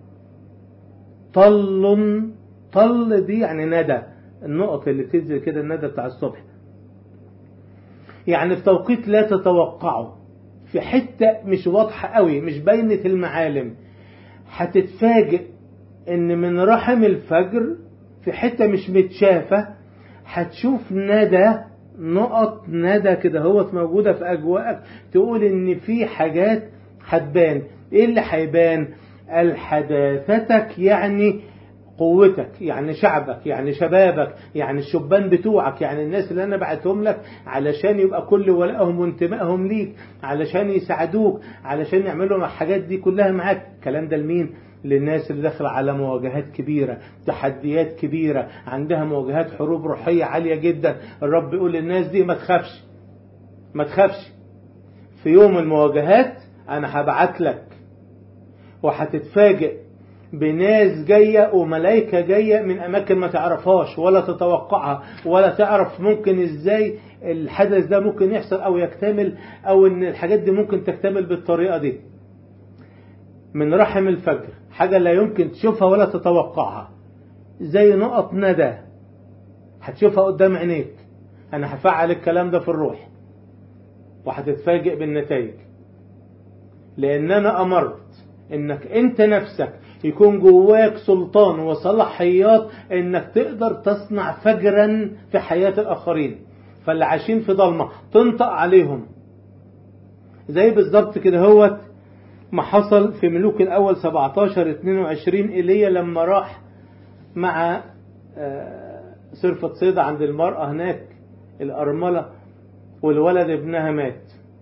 طل طل دي يعني ندى النقط اللي بتنزل كده الندى بتاع الصبح يعني في توقيت لا تتوقعه في حتة مش واضحة قوي مش باينة المعالم هتتفاجئ ان من رحم الفجر في حتة مش متشافة هتشوف ندى نقط ندى كده هوت موجودة في أجواءك تقول إن في حاجات هتبان إيه اللي هيبان؟ الحداثتك يعني قوتك يعني شعبك يعني شبابك يعني الشبان بتوعك يعني الناس اللي انا بعتهم لك علشان يبقى كل ولائهم وانتمائهم ليك علشان يساعدوك علشان يعملوا الحاجات دي كلها معاك الكلام ده لمين للناس اللي داخله على مواجهات كبيره تحديات كبيره عندها مواجهات حروب روحيه عاليه جدا الرب يقول للناس دي ما تخافش ما تخافش في يوم المواجهات انا هبعت لك وهتتفاجئ بناس جاية وملائكة جاية من أماكن ما تعرفهاش ولا تتوقعها ولا تعرف ممكن إزاي الحدث ده ممكن يحصل أو يكتمل أو إن الحاجات دي ممكن تكتمل بالطريقة دي من رحم الفجر حاجة لا يمكن تشوفها ولا تتوقعها زي نقط ندى هتشوفها قدام عينيك أنا هفعل الكلام ده في الروح وهتتفاجئ بالنتائج لأن أنا أمرت إنك أنت نفسك يكون جواك سلطان وصلاحيات إنك تقدر تصنع فجرا في حياة الآخرين فاللي عايشين في ضلمة تنطق عليهم زي بالظبط كده هوت ما حصل في ملوك الأول 17 22 إيليا لما راح مع صرفة صيدة عند المرأة هناك الأرملة والولد ابنها مات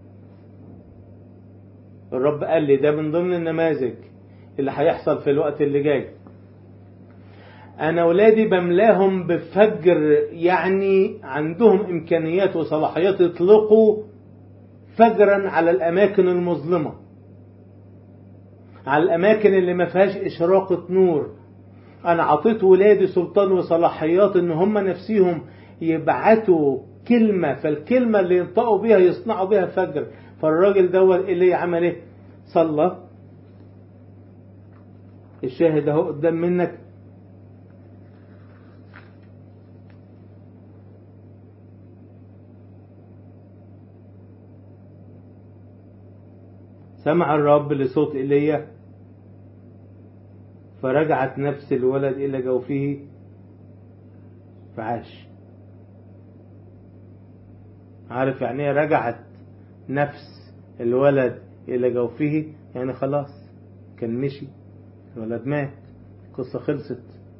الرب قال لي ده من ضمن النماذج اللي هيحصل في الوقت اللي جاي أنا ولادي بملاهم بفجر يعني عندهم إمكانيات وصلاحيات يطلقوا فجرا على الأماكن المظلمة على الأماكن اللي ما فيهاش إشراقة نور أنا عطيت ولادي سلطان وصلاحيات إن هم نفسيهم يبعتوا كلمة فالكلمة اللي ينطقوا بيها يصنعوا بيها فجر فالراجل دوت اللي عمل ايه صلى الشاهد اهو قدام منك سمع الرب لصوت ايليا فرجعت نفس الولد الى جوفه فعاش عارف يعني ايه رجعت نفس الولد الى جوفه يعني خلاص كان مشي الولد مات القصة خلصت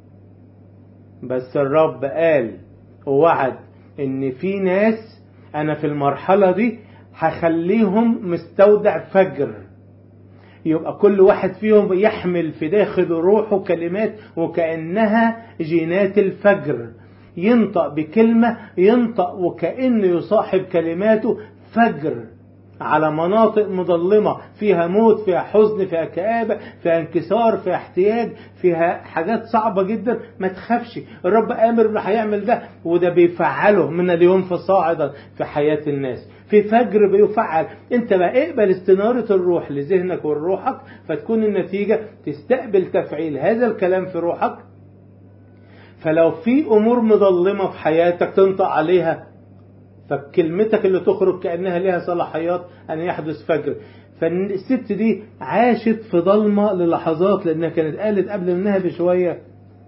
بس الرب قال ووعد ان في ناس انا في المرحلة دي هخليهم مستودع فجر يبقى كل واحد فيهم يحمل في داخل روحه كلمات وكأنها جينات الفجر ينطق بكلمة ينطق وكأنه يصاحب كلماته فجر على مناطق مظلمة فيها موت فيها حزن فيها كآبة فيها انكسار فيها احتياج فيها حاجات صعبة جدا ما تخافش الرب آمر انه هيعمل ده وده بيفعله من اليوم فصاعدا في حياة الناس في فجر بيفعل انت بقى اقبل استنارة الروح لذهنك ولروحك فتكون النتيجة تستقبل تفعيل هذا الكلام في روحك فلو في امور مظلمة في حياتك تنطق عليها فكلمتك اللي تخرج كأنها لها صلاحيات أن يحدث فجر فالست دي عاشت في ضلمة للحظات لأنها كانت قالت قبل منها بشوية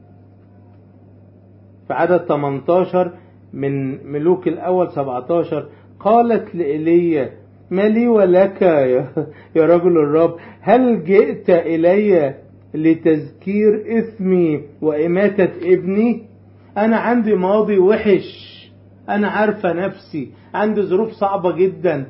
في عدد 18 من ملوك الأول 17 قالت لإيليا ما لي ولك يا, يا رجل الرب هل جئت إلي لتذكير إثمي وإماتة ابني أنا عندي ماضي وحش أنا عارفة نفسي عندي ظروف صعبة جدا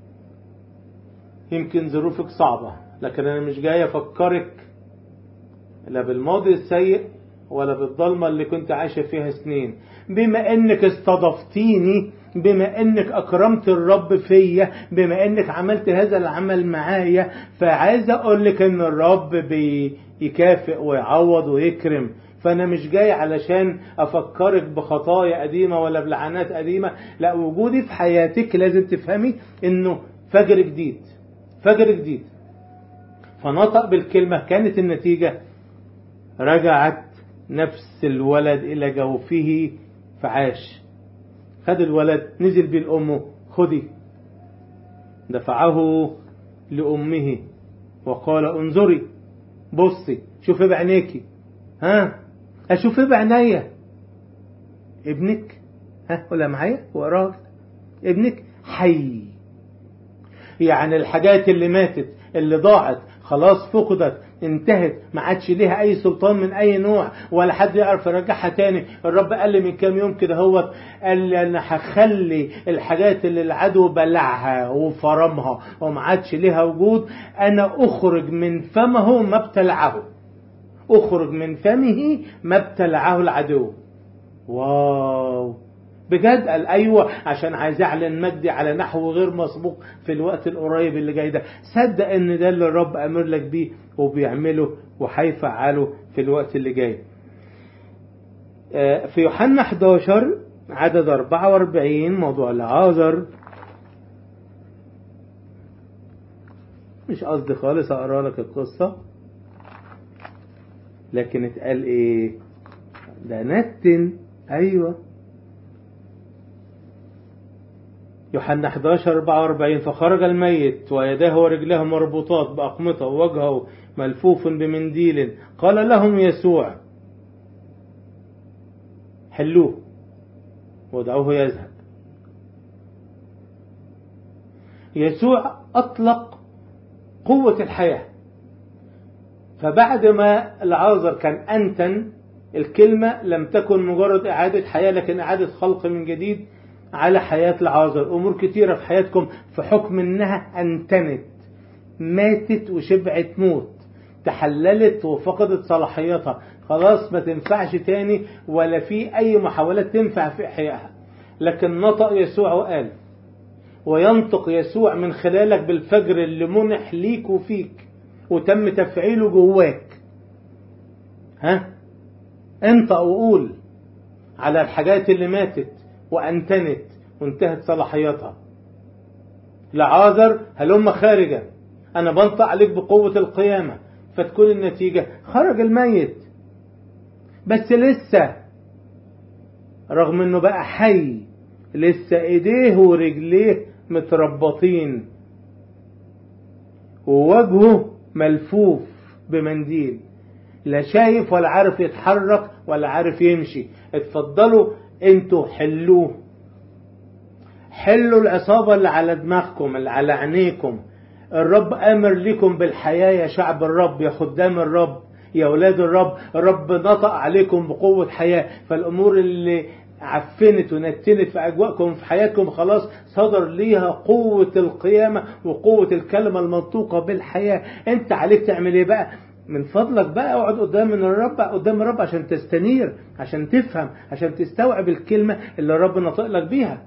يمكن ظروفك صعبة لكن أنا مش جاي أفكرك لا بالماضي السيء ولا بالضلمة اللي كنت عايشة فيها سنين بما انك استضفتيني بما انك اكرمت الرب فيا بما انك عملت هذا العمل معايا فعايز اقول لك ان الرب بيكافئ ويعوض ويكرم فانا مش جاي علشان افكرك بخطايا قديمه ولا بلعنات قديمه لا وجودي في حياتك لازم تفهمي انه فجر جديد فجر جديد فنطق بالكلمه كانت النتيجه رجعت نفس الولد الى جوفه فعاش خد الولد نزل بيه لامه خدي دفعه لامه وقال انظري بصي شوفي بعينيكي ها اشوف ايه بعينيا ابنك ها ولا معايا وراك ابنك حي يعني الحاجات اللي ماتت اللي ضاعت خلاص فقدت انتهت ما عادش ليها اي سلطان من اي نوع ولا حد يعرف يرجعها تاني الرب قال لي من كام يوم كده هو قال لي انا هخلي الحاجات اللي العدو بلعها وفرمها وما عادش ليها وجود انا اخرج من فمه ما ابتلعه اخرج من فمه ما ابتلعه العدو واو بجد قال ايوه عشان عايز اعلن مجدي على نحو غير مسبوق في الوقت القريب اللي جاي ده صدق ان ده اللي الرب امر لك بيه وبيعمله وهيفعله في الوقت اللي جاي في يوحنا 11 عدد 44 موضوع العازر مش قصدي خالص اقرا لك القصه لكن اتقال ايه ده نتن ايوه يوحنا 11 44 فخرج الميت ويداه ورجلاه مربوطات بأقمطة ووجهه ملفوف بمنديل قال لهم يسوع حلوه ودعوه يذهب يسوع أطلق قوة الحياة فبعد ما العازر كان أنتن الكلمة لم تكن مجرد إعادة حياة لكن إعادة خلق من جديد على حياة العازر أمور كتيرة في حياتكم في حكم إنها أنتنت ماتت وشبعت موت تحللت وفقدت صلاحيتها خلاص ما تنفعش تاني ولا في أي محاولات تنفع في إحيائها لكن نطق يسوع وقال وينطق يسوع من خلالك بالفجر اللي منح ليك وفيك وتم تفعيله جواك ها انطق وقول على الحاجات اللي ماتت وأنتنت وانتهت صلاحيتها لعازر هلم خارجا أنا بنطق عليك بقوة القيامة فتكون النتيجة خرج الميت بس لسه رغم انه بقى حي لسه ايديه ورجليه متربطين ووجهه ملفوف بمنديل لا شايف ولا عارف يتحرك ولا عارف يمشي اتفضلوا انتوا حلوه حلوا العصابة اللي على دماغكم اللي على عينيكم الرب امر لكم بالحياة يا شعب الرب يا خدام الرب يا اولاد الرب الرب نطق عليكم بقوة حياة فالامور اللي عفنت ونتنت في اجواءكم في حياتكم خلاص صدر ليها قوة القيامة وقوة الكلمة المنطوقة بالحياة انت عليك تعمل ايه بقى من فضلك بقى اقعد قدام من الرب قدام الرب عشان تستنير عشان تفهم عشان تستوعب الكلمة اللي الرب نطق لك بيها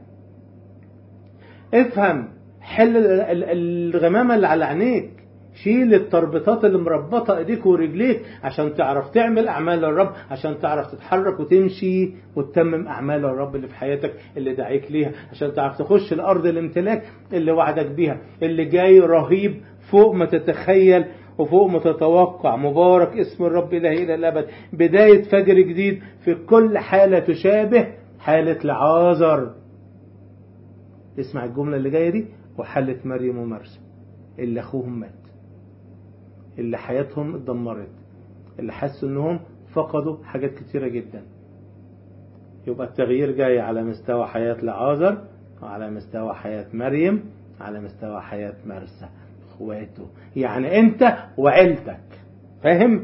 افهم حل الغمامة اللي على عينيك شيل التربطات اللي مربطة ايديك ورجليك عشان تعرف تعمل اعمال الرب عشان تعرف تتحرك وتمشي وتتمم اعمال الرب اللي في حياتك اللي دعيك ليها عشان تعرف تخش الارض الامتلاك اللي وعدك بيها اللي جاي رهيب فوق ما تتخيل وفوق ما تتوقع مبارك اسم الرب إلهي إلى الأبد بداية فجر جديد في كل حالة تشابه حالة لعازر اسمع الجملة اللي جاية دي وحالة مريم ومرسى اللي أخوهم مات اللي حياتهم اتدمرت اللي حسوا انهم فقدوا حاجات كتيرة جدا يبقى التغيير جاي على مستوى حياة لعازر وعلى مستوى حياة مريم على مستوى حياة مرسى اخواته يعني انت وعيلتك فاهم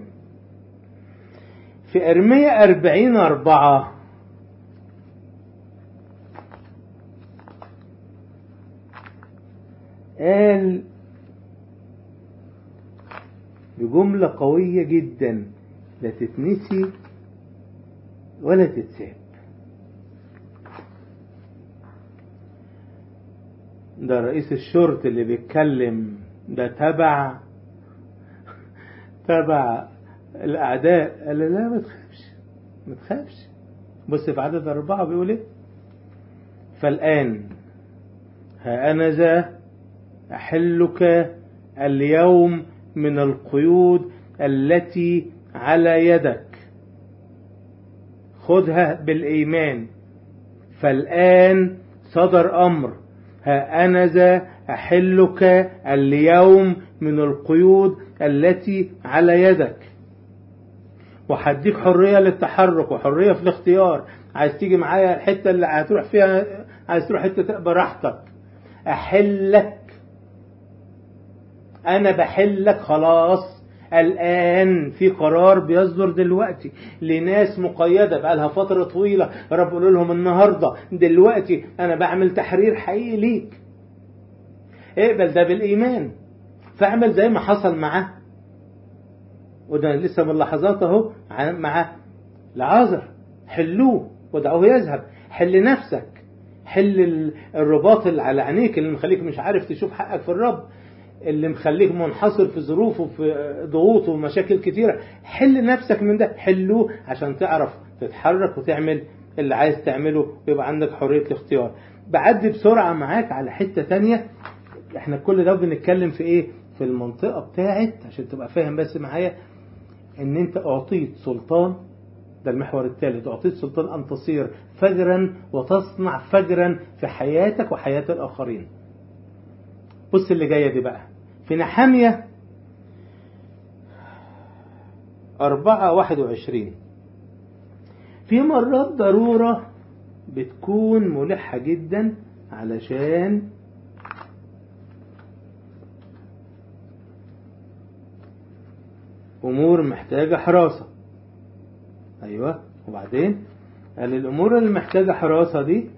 في ارمية اربعين اربعة قال بجملة قوية جدا لا تتنسي ولا تتساب ده رئيس الشرطة اللي بيتكلم ده تبع تبع الأعداء قال له لا ما تخافش ما تخافش بص في عدد أربعة بيقول إيه فالآن ها أنا ذا أحلك اليوم من القيود التي على يدك خذها بالإيمان فالآن صدر أمر ها أنا ذا أحلك اليوم من القيود التي على يدك وهديك حرية للتحرك وحرية في الاختيار عايز تيجي معايا الحتة اللي هتروح فيها عايز تروح حتة براحتك أحلك أنا بحلك خلاص الآن في قرار بيصدر دلوقتي لناس مقيدة بقالها فترة طويلة رب يقول لهم النهاردة دلوقتي أنا بعمل تحرير حقيقي ليك اقبل ده بالإيمان فاعمل زي ما حصل معاه وده لسه من لحظات اهو مع لعازر حلوه ودعوه يذهب حل نفسك حل الرباط اللي على عينيك اللي مخليك مش عارف تشوف حقك في الرب اللي مخليك منحصر في ظروف وفي ضغوط ومشاكل كتيرة حل نفسك من ده حلوه عشان تعرف تتحرك وتعمل اللي عايز تعمله ويبقى عندك حرية الاختيار بعدي بسرعة معاك على حتة تانية احنا كل ده بنتكلم في ايه في المنطقة بتاعت عشان تبقى فاهم بس معايا ان انت اعطيت سلطان ده المحور الثالث اعطيت سلطان ان تصير فجرا وتصنع فجرا في حياتك وحياة الاخرين بص اللي جاية دي بقى في نحامية أربعة واحد وعشرين في مرات ضرورة بتكون ملحة جدا علشان أمور محتاجة حراسة أيوة وبعدين قال الأمور اللي محتاجة حراسة دي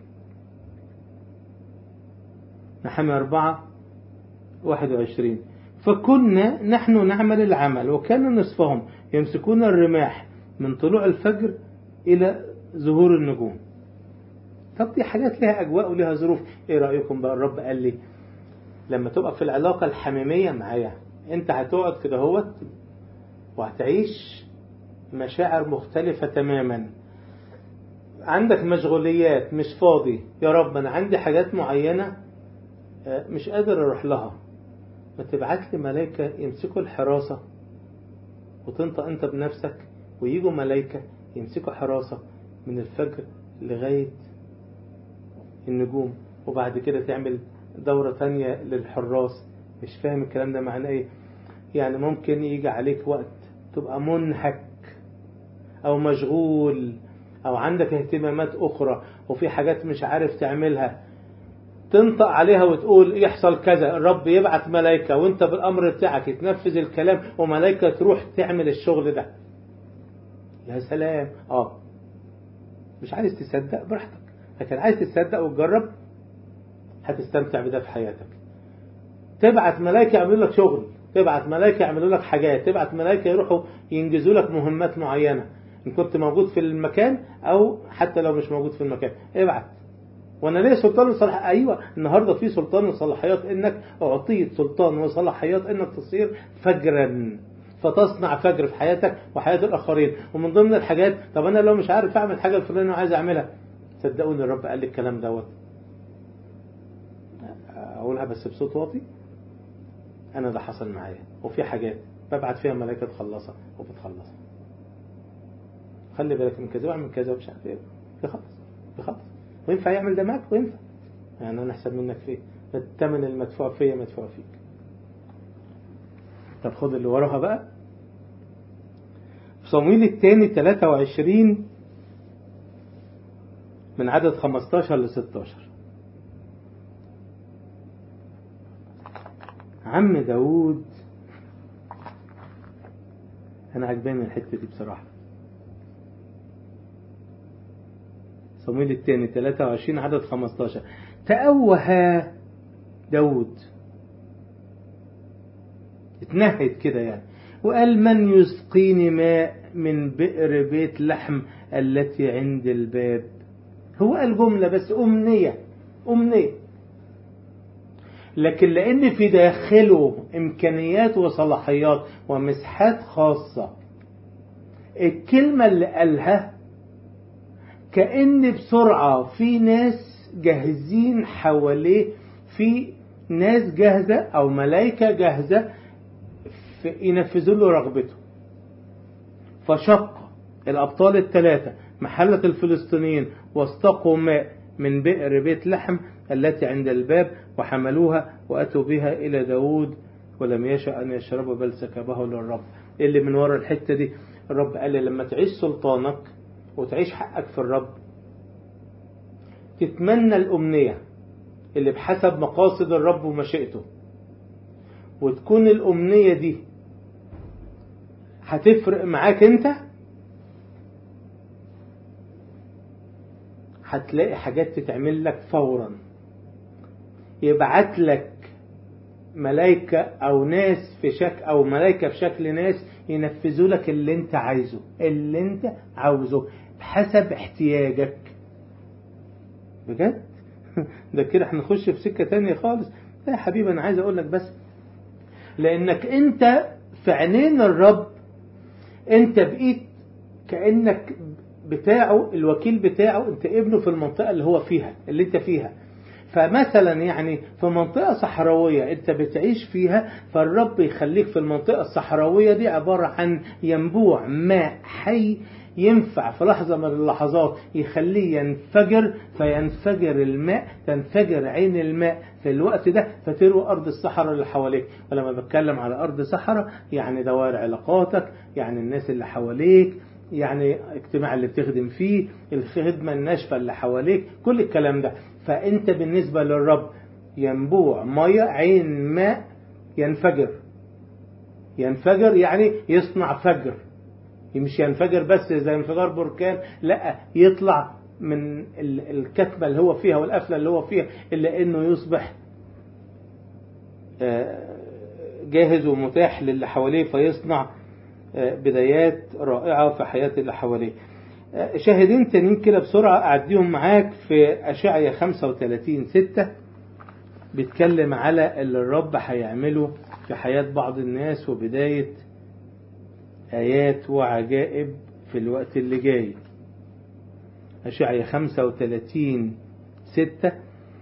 نحمي أربعة واحد وعشرين فكنا نحن نعمل العمل وكان نصفهم يمسكون الرماح من طلوع الفجر إلى ظهور النجوم طب دي حاجات لها أجواء ولها ظروف إيه رأيكم بقى الرب قال لي لما تبقى في العلاقة الحميمية معايا أنت هتقعد كده هوت وهتعيش مشاعر مختلفة تماما عندك مشغوليات مش فاضي يا رب أنا عندي حاجات معينة مش قادر أروح لها ما تبعت لي ملايكة يمسكوا الحراسة وتنطق أنت بنفسك ويجوا ملايكة يمسكوا حراسة من الفجر لغاية النجوم وبعد كده تعمل دورة تانية للحراس مش فاهم الكلام ده معناه ايه يعني ممكن يجي عليك وقت تبقى منهك او مشغول او عندك اهتمامات اخرى وفي حاجات مش عارف تعملها تنطق عليها وتقول يحصل كذا الرب يبعت ملائكة وانت بالامر بتاعك يتنفذ الكلام وملائكة تروح تعمل الشغل ده يا سلام اه مش عايز تصدق براحتك لكن عايز تصدق وتجرب هتستمتع بده في حياتك تبعت ملائكة يعملوا لك شغل تبعت ملائكة يعملوا لك حاجات تبعت ملائكة يروحوا ينجزوا لك مهمات معينة إن كنت موجود في المكان أو حتى لو مش موجود في المكان ابعت وانا ليه سلطان وصلاحيات ايوه النهارده في سلطان وصلاحيات انك اعطيت سلطان وصلاحيات انك تصير فجرا فتصنع فجر في حياتك وحياه الاخرين ومن ضمن الحاجات طب انا لو مش عارف اعمل حاجه الفلانيه وعايز اعملها صدقوني الرب قال لي الكلام دوت اقولها بس بصوت واطي انا ده حصل معايا وفي حاجات ببعت فيها ملائكه تخلصها وبتخلصها خلي بالك من كذا واعمل كذا ومش عارف ايه يخلص يخلص وينفع يعمل ده معاك وينفع يعني انا احسن منك فيه الثمن المدفوع فيا مدفوع فيك طب خد اللي وراها بقى في صمويل الثاني 23 من عدد 15 ل 16 عم داود انا عجباني الحته دي بصراحه صمويل الثاني 23 عدد 15 تأوه داود اتنهد كده يعني وقال من يسقيني ماء من بئر بيت لحم التي عند الباب هو قال جملة بس أمنية أمنية لكن لأن في داخله إمكانيات وصلاحيات ومساحات خاصة الكلمة اللي قالها كأن بسرعة في ناس جاهزين حواليه في ناس جاهزة أو ملائكة جاهزة ينفذوا له رغبته فشق الأبطال الثلاثة محلة الفلسطينيين واستقوا ماء من بئر بيت لحم التي عند الباب وحملوها وأتوا بها إلى داود ولم يشأ أن يشربوا بل سكبه للرب اللي من ورا الحتة دي الرب قال لي لما تعيش سلطانك وتعيش حقك في الرب تتمنى الأمنية اللي بحسب مقاصد الرب ومشيئته وتكون الأمنية دي هتفرق معاك انت هتلاقي حاجات تتعمل لك فورا يبعت لك ملائكة أو ناس في شكل أو ملائكة في شكل ناس ينفذوا لك اللي أنت عايزه اللي أنت عاوزه بحسب احتياجك بجد ده كده هنخش في سكة تانية خالص لا يا حبيبي أنا عايز أقول لك بس لأنك أنت في عينين الرب أنت بقيت كأنك بتاعه الوكيل بتاعه أنت ابنه في المنطقة اللي هو فيها اللي أنت فيها فمثلا يعني في منطقة صحراوية انت بتعيش فيها فالرب يخليك في المنطقة الصحراوية دي عبارة عن ينبوع ماء حي ينفع في لحظة من اللحظات يخليه ينفجر فينفجر الماء تنفجر عين الماء في الوقت ده فتروي أرض الصحراء اللي حواليك ولما بتكلم على أرض صحراء يعني دوائر علاقاتك يعني الناس اللي حواليك يعني اجتماع اللي بتخدم فيه الخدمة الناشفة اللي حواليك كل الكلام ده فأنت بالنسبة للرب ينبوع مية عين ماء ينفجر ينفجر يعني يصنع فجر مش ينفجر بس زي انفجار بركان لا يطلع من الكتمة اللي هو فيها والقفلة اللي هو فيها إلا أنه يصبح جاهز ومتاح للي حواليه فيصنع بدايات رائعة في حياة اللي حواليه شاهدين تانيين كده بسرعة أعديهم معاك في أشعية 35 6 بيتكلم على اللي الرب هيعمله في حياة بعض الناس وبداية آيات وعجائب في الوقت اللي جاي أشعية 35 6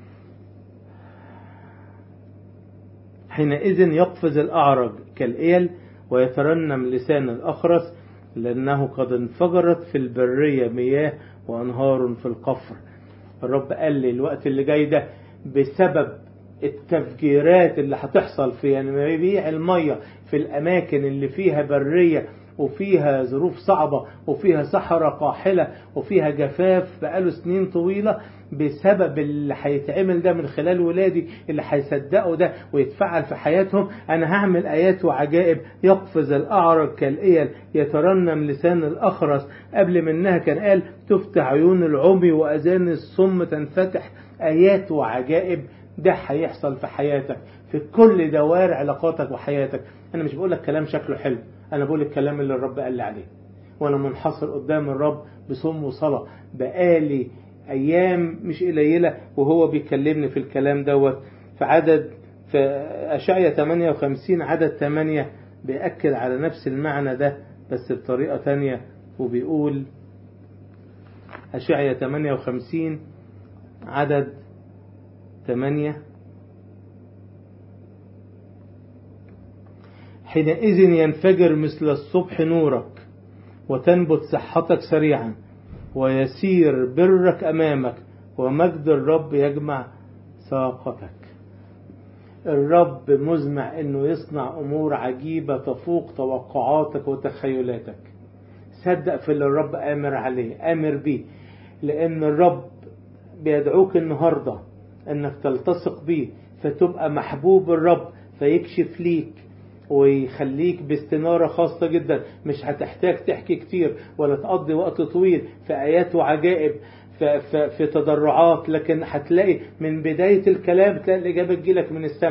حينئذ يقفز الأعرج كالإيل ويترنم لسان الأخرس لأنه قد انفجرت في البرية مياه وأنهار في القفر الرب قال لي الوقت اللي جاي ده بسبب التفجيرات اللي هتحصل في ينابيع المية في الأماكن اللي فيها برية وفيها ظروف صعبة وفيها صحراء قاحلة وفيها جفاف بقاله سنين طويلة بسبب اللي هيتعمل ده من خلال ولادي اللي هيصدقوا ده ويتفعل في حياتهم أنا هعمل آيات وعجائب يقفز الأعرج كالإيل يترنم لسان الأخرس قبل منها كان قال تفتح عيون العمي وأذان الصم تنفتح آيات وعجائب ده هيحصل في حياتك في كل دوار علاقاتك وحياتك أنا مش بقول لك كلام شكله حلو أنا بقول الكلام اللي الرب قال لي عليه وأنا منحصر قدام الرب بصوم وصلاة بقالي أيام مش قليلة وهو بيكلمني في الكلام دوت في عدد في أشعية 58 عدد 8 بيأكد على نفس المعنى ده بس بطريقة تانية وبيقول أشعية 58 عدد 8 حينئذ ينفجر مثل الصبح نورك وتنبت صحتك سريعا ويسير برك أمامك ومجد الرب يجمع ساقتك الرب مزمع انه يصنع امور عجيبة تفوق توقعاتك وتخيلاتك صدق في اللي الرب امر عليه امر بيه لان الرب بيدعوك النهاردة انك تلتصق بيه فتبقى محبوب الرب فيكشف ليك ويخليك باستنارة خاصة جدا مش هتحتاج تحكي كتير ولا تقضي وقت طويل في آيات وعجائب في, في, في تضرعات لكن هتلاقي من بداية الكلام تلاقي الإجابة تجيلك من السماء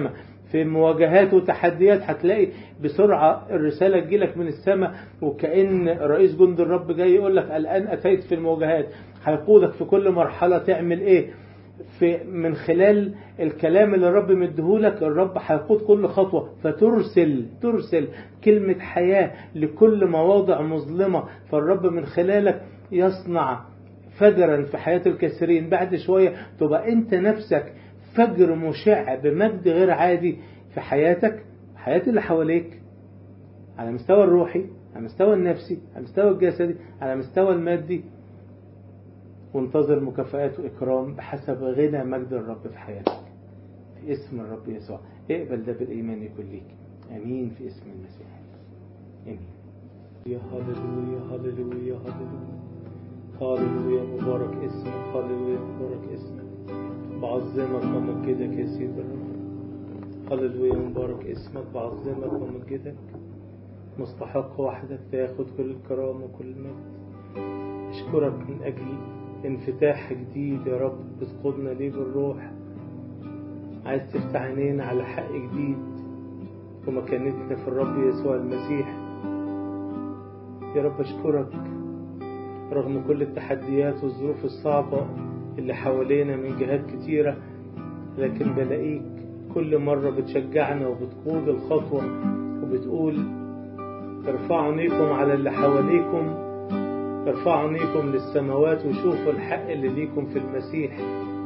في مواجهات وتحديات هتلاقي بسرعة الرسالة تجيلك من السماء وكأن رئيس جند الرب جاي يقول لك الآن أتيت في المواجهات هيقودك في كل مرحلة تعمل إيه في من خلال الكلام اللي الرب مديهولك الرب هيقود كل خطوة فترسل ترسل كلمة حياة لكل مواضع مظلمة فالرب من خلالك يصنع فجرا في حياة الكثيرين بعد شوية تبقى انت نفسك فجر مشع بمجد غير عادي في حياتك حياة اللي حواليك على مستوى الروحي على مستوى النفسي على مستوى الجسدي على مستوى المادي وانتظر مكافآت وإكرام بحسب غنى مجد الرب في حياتك في اسم الرب يسوع اقبل ده بالإيمان يكون ليك أمين في اسم المسيح أمين يا هللويا هللويا هللويا هللويا مبارك اسمك هللويا مبارك اسمك بعظمك ومجدك يا سيد الرب هللويا مبارك اسمك بعظمك ومجدك مستحق وحدك تاخد كل الكرامة وكل المجد أشكرك من أجل انفتاح جديد يا رب بتقودنا ليه بالروح عايز تفتح عينينا على حق جديد ومكانتنا في الرب يسوع المسيح يا رب أشكرك رغم كل التحديات والظروف الصعبة اللي حوالينا من جهات كتيرة لكن بلاقيك كل مرة بتشجعنا وبتقود الخطوة وبتقول ارفعوا عينيكم على اللي حواليكم ارفعوا عينيكم للسماوات وشوفوا الحق اللي ليكم في المسيح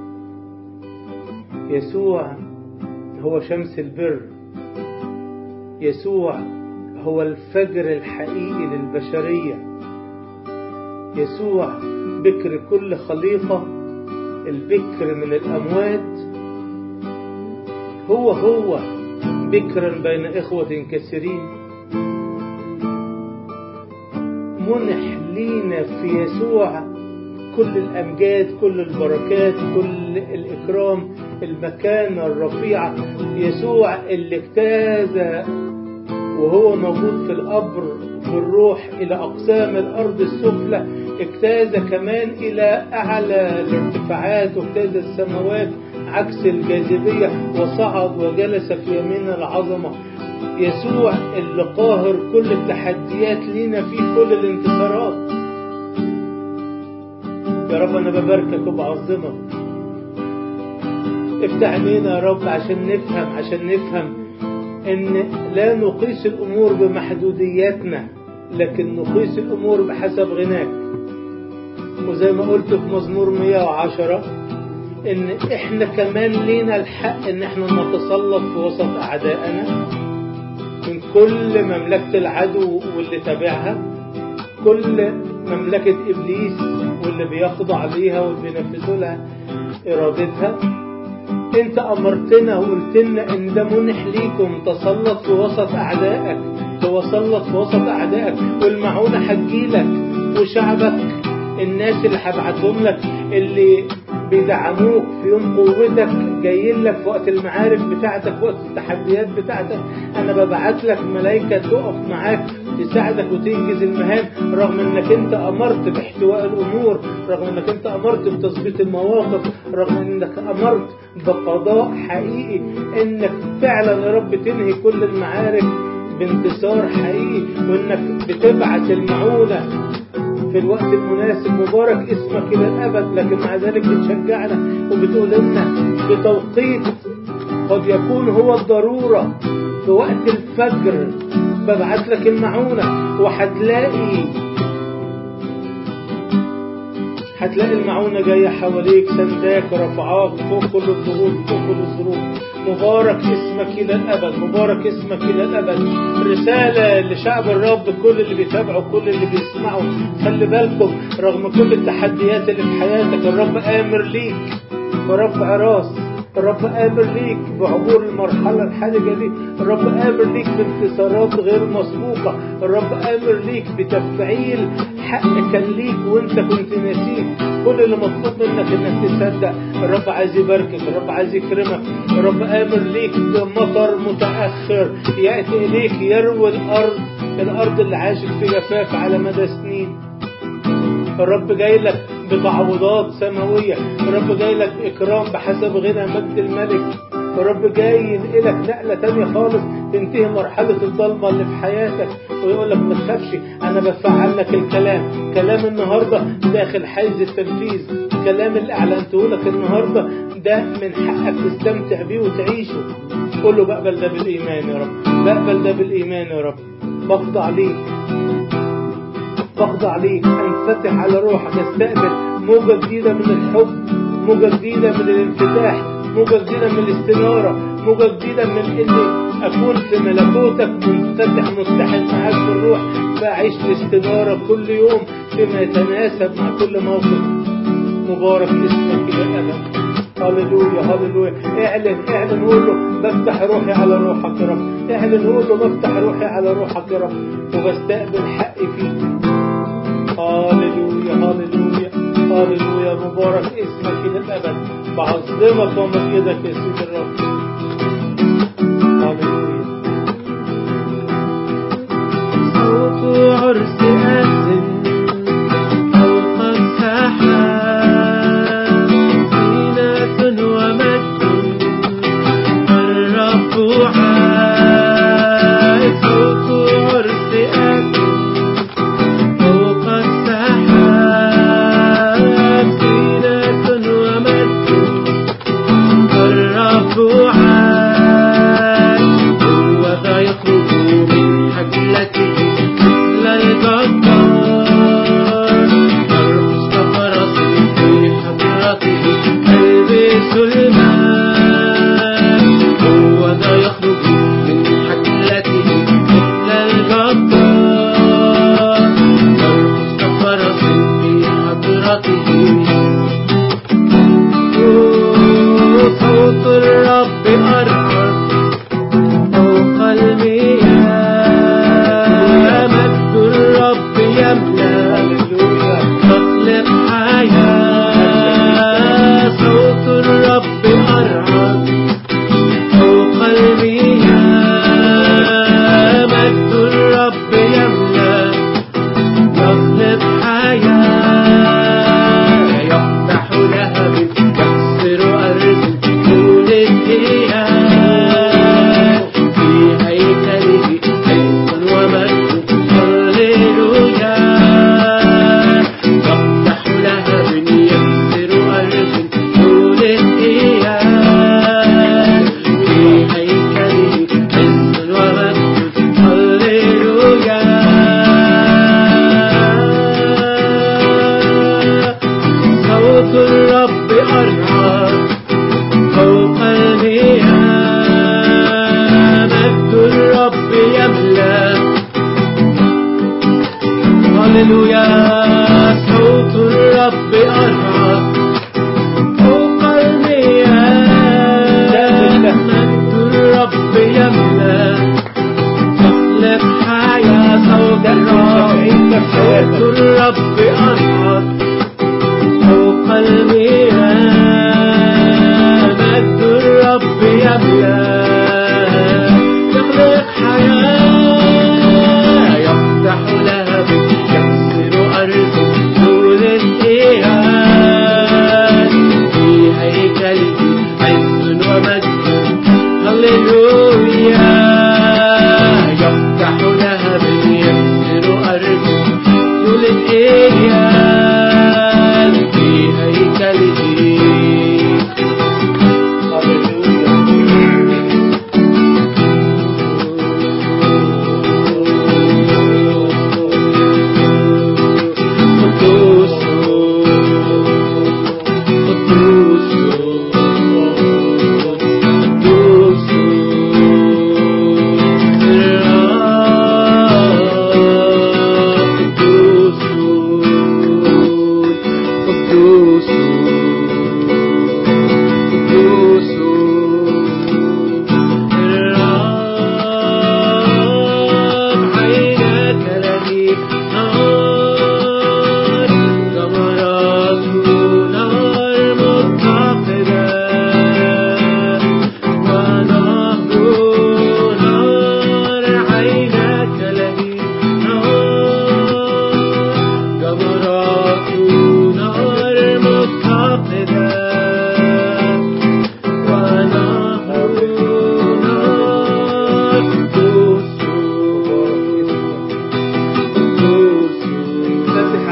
يسوع هو شمس البر يسوع هو الفجر الحقيقي للبشرية يسوع بكر كل خليقة البكر من الأموات هو هو بكرا بين إخوة كثيرين منح لينا في يسوع كل الأمجاد كل البركات كل الإكرام المكانة الرفيعة يسوع اللي اجتاز وهو موجود في القبر بالروح إلى أقسام الأرض السفلى اجتاز كمان إلى أعلى الارتفاعات واجتاز السماوات عكس الجاذبية وصعد وجلس في يمين العظمة يسوع اللي قاهر كل التحديات لينا في كل الانتصارات يا رب أنا بباركك وبعظمك افتح عينينا يا رب عشان نفهم عشان نفهم ان لا نقيس الامور بمحدودياتنا لكن نقيس الامور بحسب غناك وزي ما قلت في مزمور 110 ان احنا كمان لينا الحق ان احنا نتسلط في وسط اعدائنا من كل مملكة العدو واللي تابعها كل مملكة ابليس واللي بيخضع ليها واللي بينفذوا لها ارادتها انت امرتنا وقلت لنا ان ده منح ليكم تسلط في وسط اعدائك تسلط في وسط اعدائك والمعونة هتجيلك وشعبك الناس اللي هبعتهم لك اللي بيدعموك في يوم قوتك جايين لك في وقت المعارك بتاعتك وقت التحديات بتاعتك انا ببعت لك ملائكه تقف معاك تساعدك وتنجز المهام رغم انك انت امرت باحتواء الامور رغم انك انت امرت بتظبيط المواقف رغم انك امرت بقضاء حقيقي انك فعلا يا رب تنهي كل المعارك بانتصار حقيقي وانك بتبعت المعونه في الوقت المناسب مبارك اسمك إلى الأبد لكن مع ذلك بتشجعنا وبتقول لنا بتوقيت قد يكون هو الضرورة في وقت الفجر ببعت لك المعونة وهتلاقي هتلاقي المعونة جاية حواليك سنداك رفعاك فوق كل الضغوط فوق كل الظروف مبارك اسمك إلى الأبد مبارك اسمك إلى الأبد رسالة لشعب الرب كل اللي بيتابعوا كل اللي بيسمعوا خلي بالكم رغم كل التحديات اللي في حياتك الرب آمر ليك ورفع راس الرب آمر ليك بعبور المرحلة الحرجة دي الرب آمر ليك بانتصارات غير مسبوقة الرب آمر ليك بتفعيل حق كان ليك وانت كنت ناسيه كل اللي مطلوب منك انك تصدق الرب عايز يباركك الرب عايز يكرمك الرب آمر ليك بمطر متأخر يأتي إليك يروي الأرض الأرض اللي عاشت في جفاف على مدى سنين الرب جاي لك بتعويضات سماوية الرب جاي لك بإكرام بحسب غنى مجد الملك ورب جاي ينقلك نقلة تانية خالص تنتهي مرحلة الضلمة اللي في حياتك ويقول لك ما تخافش أنا بفعل لك الكلام كلام النهاردة داخل حيز التنفيذ الكلام اللي أعلنته لك النهاردة ده من حقك تستمتع بيه وتعيشه قول له بقبل ده بالإيمان يا رب بقبل ده بالإيمان يا رب بخضع ليك بخضع ليك انفتح على روحك استقبل موجة جديدة من الحب موجة جديدة من الانفتاح موجة جديدة من الاستنارة موجة جديدة من اني اكون في ملكوتك منفتح متحد معاك في الروح فاعيش الاستنارة كل يوم بما يتناسب مع كل موقف مبارك اسمك الى الابد هللويا هللويا اعلن اعلن قول له بفتح روحي على روحك يا رب اعلن قول له بفتح روحي على روحك يا رب وبستقبل حقي فيك هللويا هللويا هللويا مبارك اسمك الى الابد بعظمك ومجدك يا سيدي الرب هللويا صوت عرس أذن فوق السحاب زينة ومجد الرب عاد صوت عرس أذن فوق السحاب زينة ومجد الرب عاد هو ذا يخرج من حجلته مثل الجبار يرقص كفرس في حضرته يلبس الماء هو ذا يخرج من حجلته مثل الجبار يرقص كفرس في حضرته صوت الرب أرعد فوق المياه مجد الرب يملأ هللويا تطلق حياة صوت الرب أرعد فوق المياه مجد الرب يملأ يخلق حياة يفتح لهب يكسر أرض تولد إياه في هيكله حيث ومجد هللويا يفتح لهب يكسر أرض تولد إياه في هيكله حيث ومجد هللويا صوت الرب أرعد فوق المياه مجد الرب يملأ هللويا صوت الرب أرعد فوق المياه مجد الرب يملأ يخلق حياة صوت الرب صوت الرب أرعد فوق المياه مجد الرب يملأ يخلق حياة يفتح لهب يكسر أرض طول الإيهان في هيكله عز ومجد هللويا يفتح لهب يكسر أرض طول الإيهان في هيكله قدوس قدوس قدوس قدوس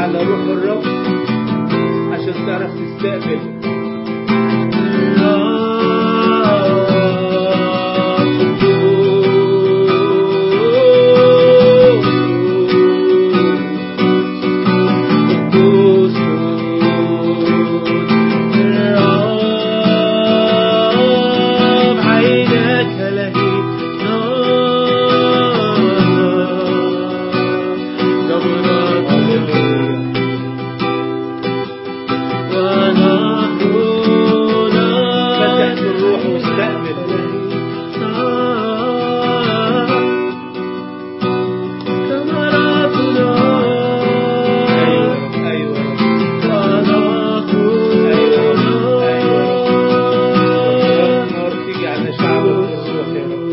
على روح الرب عشان تعرف تستقبل فتح بالروح واستقبل ايوه ايوه ايوه ايوه نار تيجي على شعبك بالروح يا رب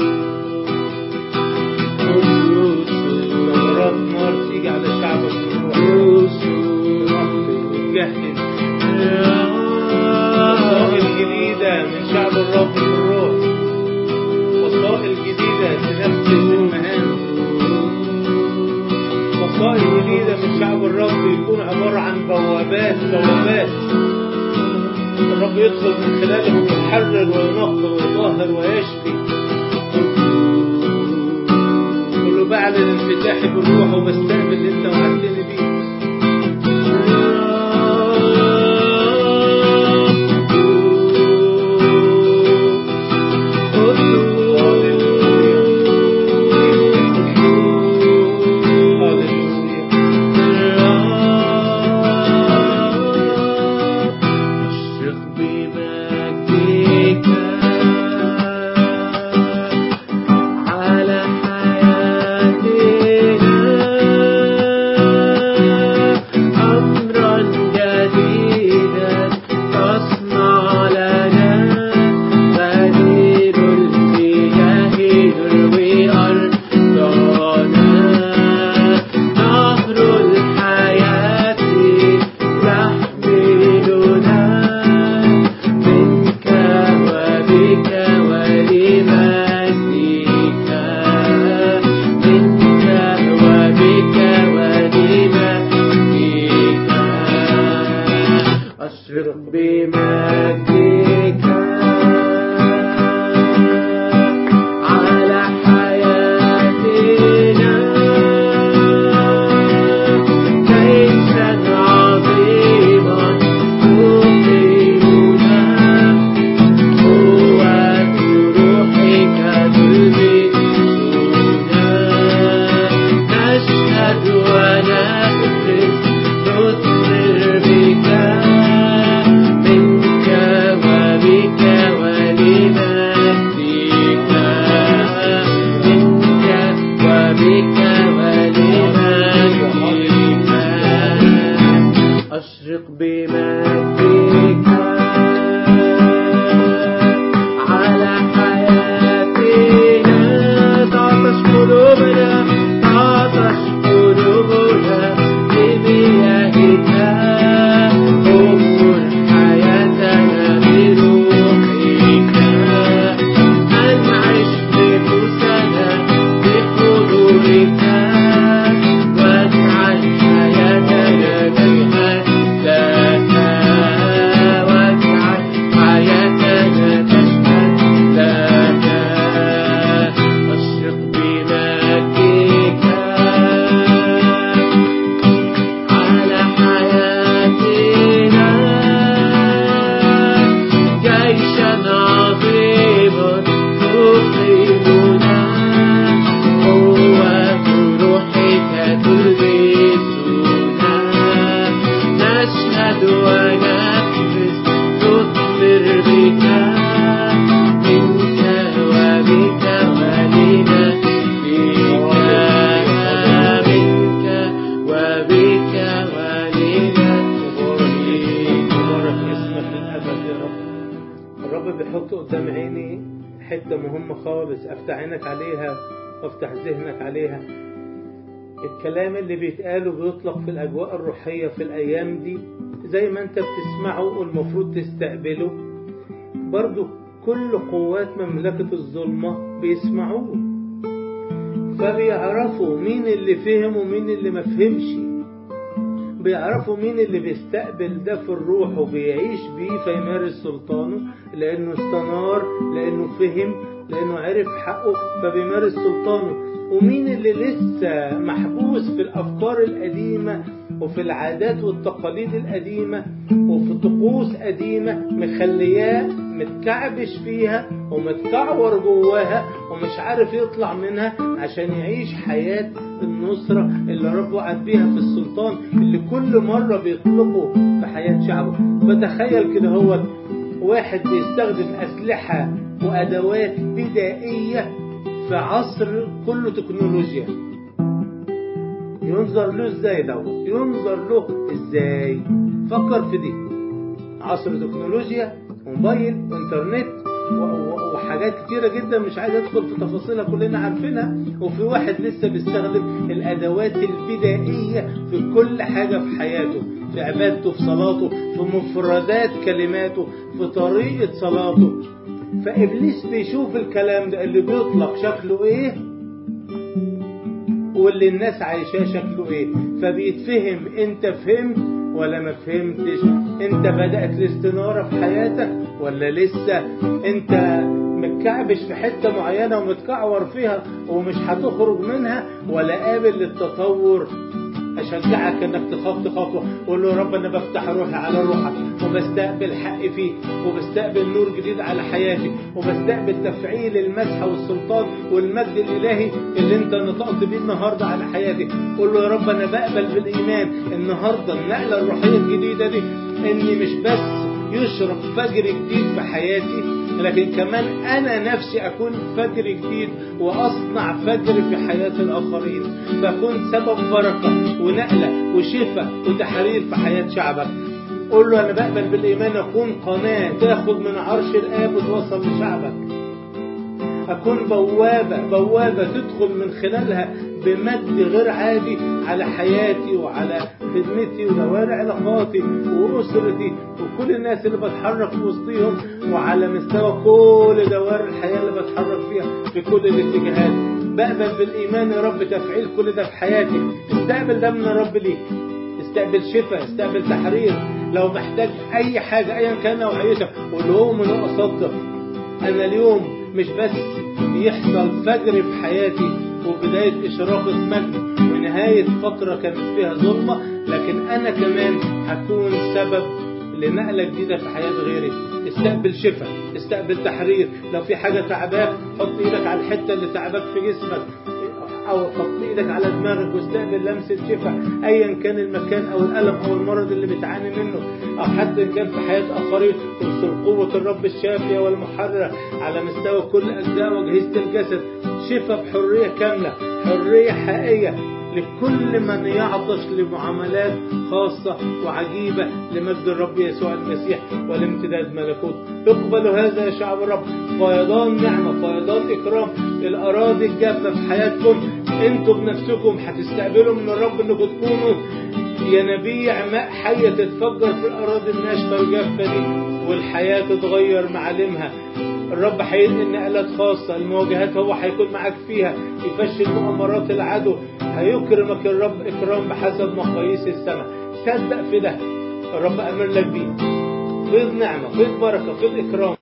ثمرات نار تيجي على شعبك بالروح وتجهز وسائل جديدة من شعب الرب بالروح وسائل جديدة تنفذ المهام وسائل جديدة من شعب الرب يكون عبارة عن بوابات بوابات الرب يدخل من خلالهم يحرر وينقر ويطهر ويشفي كله بعلن انفتاحي بالروح وبستقبل اللي انت وعدتني بيه هاليلويا أشرق بمجدك على حياتنا أمرا جديدا تصنع لنا بديل المياه يروي أرضنا نهر الحياة يحملنا منك وبك ولمجدك منك وبك ولمجدك أشرق بمجدك على حياتنا جيشا عظيما تقيمنا قوة روحك تلبسنا نشهد ونكرز نثمر بك منك وبك ولمجدك منك وبك ولمجدك أشرق بمجدك على حياتنا تعطش قلوبنا تعطش قلوبنا بمياهك أمر حياتنا بروحك أنعش نفوسنا بحضورك واجعل حياتنا تشهد لك واجعل حياتنا تشهد لك أشرق بمجدك على حياتنا جيشا عظيما تقيمنا قوة روحك تلبسنا نشهد ونكرز نثمر بك منك وبك ولمجدك منك وبك ولمجدك مبارك اسمك للأبد يا رب الرب بيحط قدام عيني حتة مهمة خالص أفتح عينك عليها وافتح ذهنك عليها الكلام اللي بيتقاله بيطلق في الأجواء الروحية في الأيام دي زي ما أنت بتسمعه والمفروض تستقبله برضو كل قوات مملكة الظلمة بيسمعوه فبيعرفوا مين اللي فهم ومين اللي ما فهمش بيعرفوا مين اللي بيستقبل ده في الروح وبيعيش بيه فيمارس سلطانه لأنه استنار لأنه فهم لأنه عرف حقه فبيمارس سلطانه ومين اللي لسه محبوس في الأفكار القديمة وفي العادات والتقاليد القديمة وفي طقوس قديمة مخلياه متكعبش فيها ومتكعور جواها ومش عارف يطلع منها عشان يعيش حياة النصرة اللي رب وعد بيها في السلطان اللي كل مرة بيطلبه في حياة شعبه فتخيل كده هو واحد بيستخدم أسلحة وأدوات بدائية في عصر كله تكنولوجيا ينظر له ازاي دوت ينظر له ازاي فكر في دي عصر تكنولوجيا وموبايل وانترنت وحاجات كتيرة جدا مش عايز ادخل في تفاصيلها كلنا عارفينها وفي واحد لسه بيستخدم الادوات البدائية في كل حاجة في حياته في عبادته في صلاته في مفردات كلماته في طريقة صلاته فابليس بيشوف الكلام ده اللي بيطلق شكله ايه واللي الناس عايشاه شكله ايه فبيتفهم انت فهمت ولا ما فهمتش انت بدأت الاستنارة في حياتك ولا لسه انت متكعبش في حتة معينة ومتكعور فيها ومش هتخرج منها ولا قابل للتطور اشجعك انك تخطي خطوه قول له يا رب انا بفتح روحي على روحك وبستقبل حق فيك وبستقبل نور جديد على حياتي وبستقبل تفعيل المسحه والسلطان والمجد الالهي اللي انت نطقت بيه النهارده على حياتي قول له يا رب انا بقبل بالايمان النهارده النقله الروحيه الجديده دي اني مش بس يشرق فجر جديد في حياتي لكن كمان أنا نفسي أكون فجر جديد وأصنع فجر في حياة الآخرين فأكون سبب بركة ونقلة وشفاء وتحرير في حياة شعبك قول له أنا بقبل بالإيمان أكون قناة تاخد من عرش الآب وتوصل لشعبك أكون بوابة بوابة تدخل من خلالها بمجد غير عادي على حياتي وعلى خدمتي ودوائر علاقاتي وأسرتي وكل الناس اللي بتحرك في وسطيهم وعلى مستوى كل دوائر الحياة اللي بتحرك فيها في كل الاتجاهات بقبل بالإيمان يا رب تفعيل كل ده في حياتي استقبل ده من الرب ليك استقبل شفاء استقبل تحرير لو محتاج أي حاجة أيا كان نوعيتها قول لهم أنا أصدق أنا اليوم مش بس يحصل فجر في حياتي وبداية إشراقة مجد ونهاية فترة كانت فيها ظلمة لكن أنا كمان هكون سبب لنقلة جديدة في حياة غيري استقبل شفاء استقبل تحرير لو في حاجة تعباك حط ايدك على الحتة اللي تعباك في جسمك او حط ايدك على دماغك واستقبل لمسة شفاء ايا كان المكان او الالم او المرض اللي بتعاني منه او حتى ان كان في حياة اخرين تبصر قوة الرب الشافية والمحررة على مستوى كل اجزاء واجهزة الجسد شفاء بحرية كاملة حرية حقيقية لكل من يعطش لمعاملات خاصة وعجيبة لمجد الرب يسوع المسيح والامتداد ملكوت اقبلوا هذا يا شعب الرب فيضان نعمة فيضان إكرام الأراضي الجافة في حياتكم انتوا بنفسكم هتستقبلوا من الرب انكم تكونوا ينابيع ماء حية تتفجر في الأراضي الناشفة الجافة دي والحياة تتغير معالمها الرب هينقل نقلات خاصة المواجهات هو هيكون معاك فيها يفشل مؤامرات العدو هيكرمك الرب إكرام بحسب مقاييس السماء صدق في ده الرب أمر لك بيه فيض نعمة فيض بركة فيض إكرام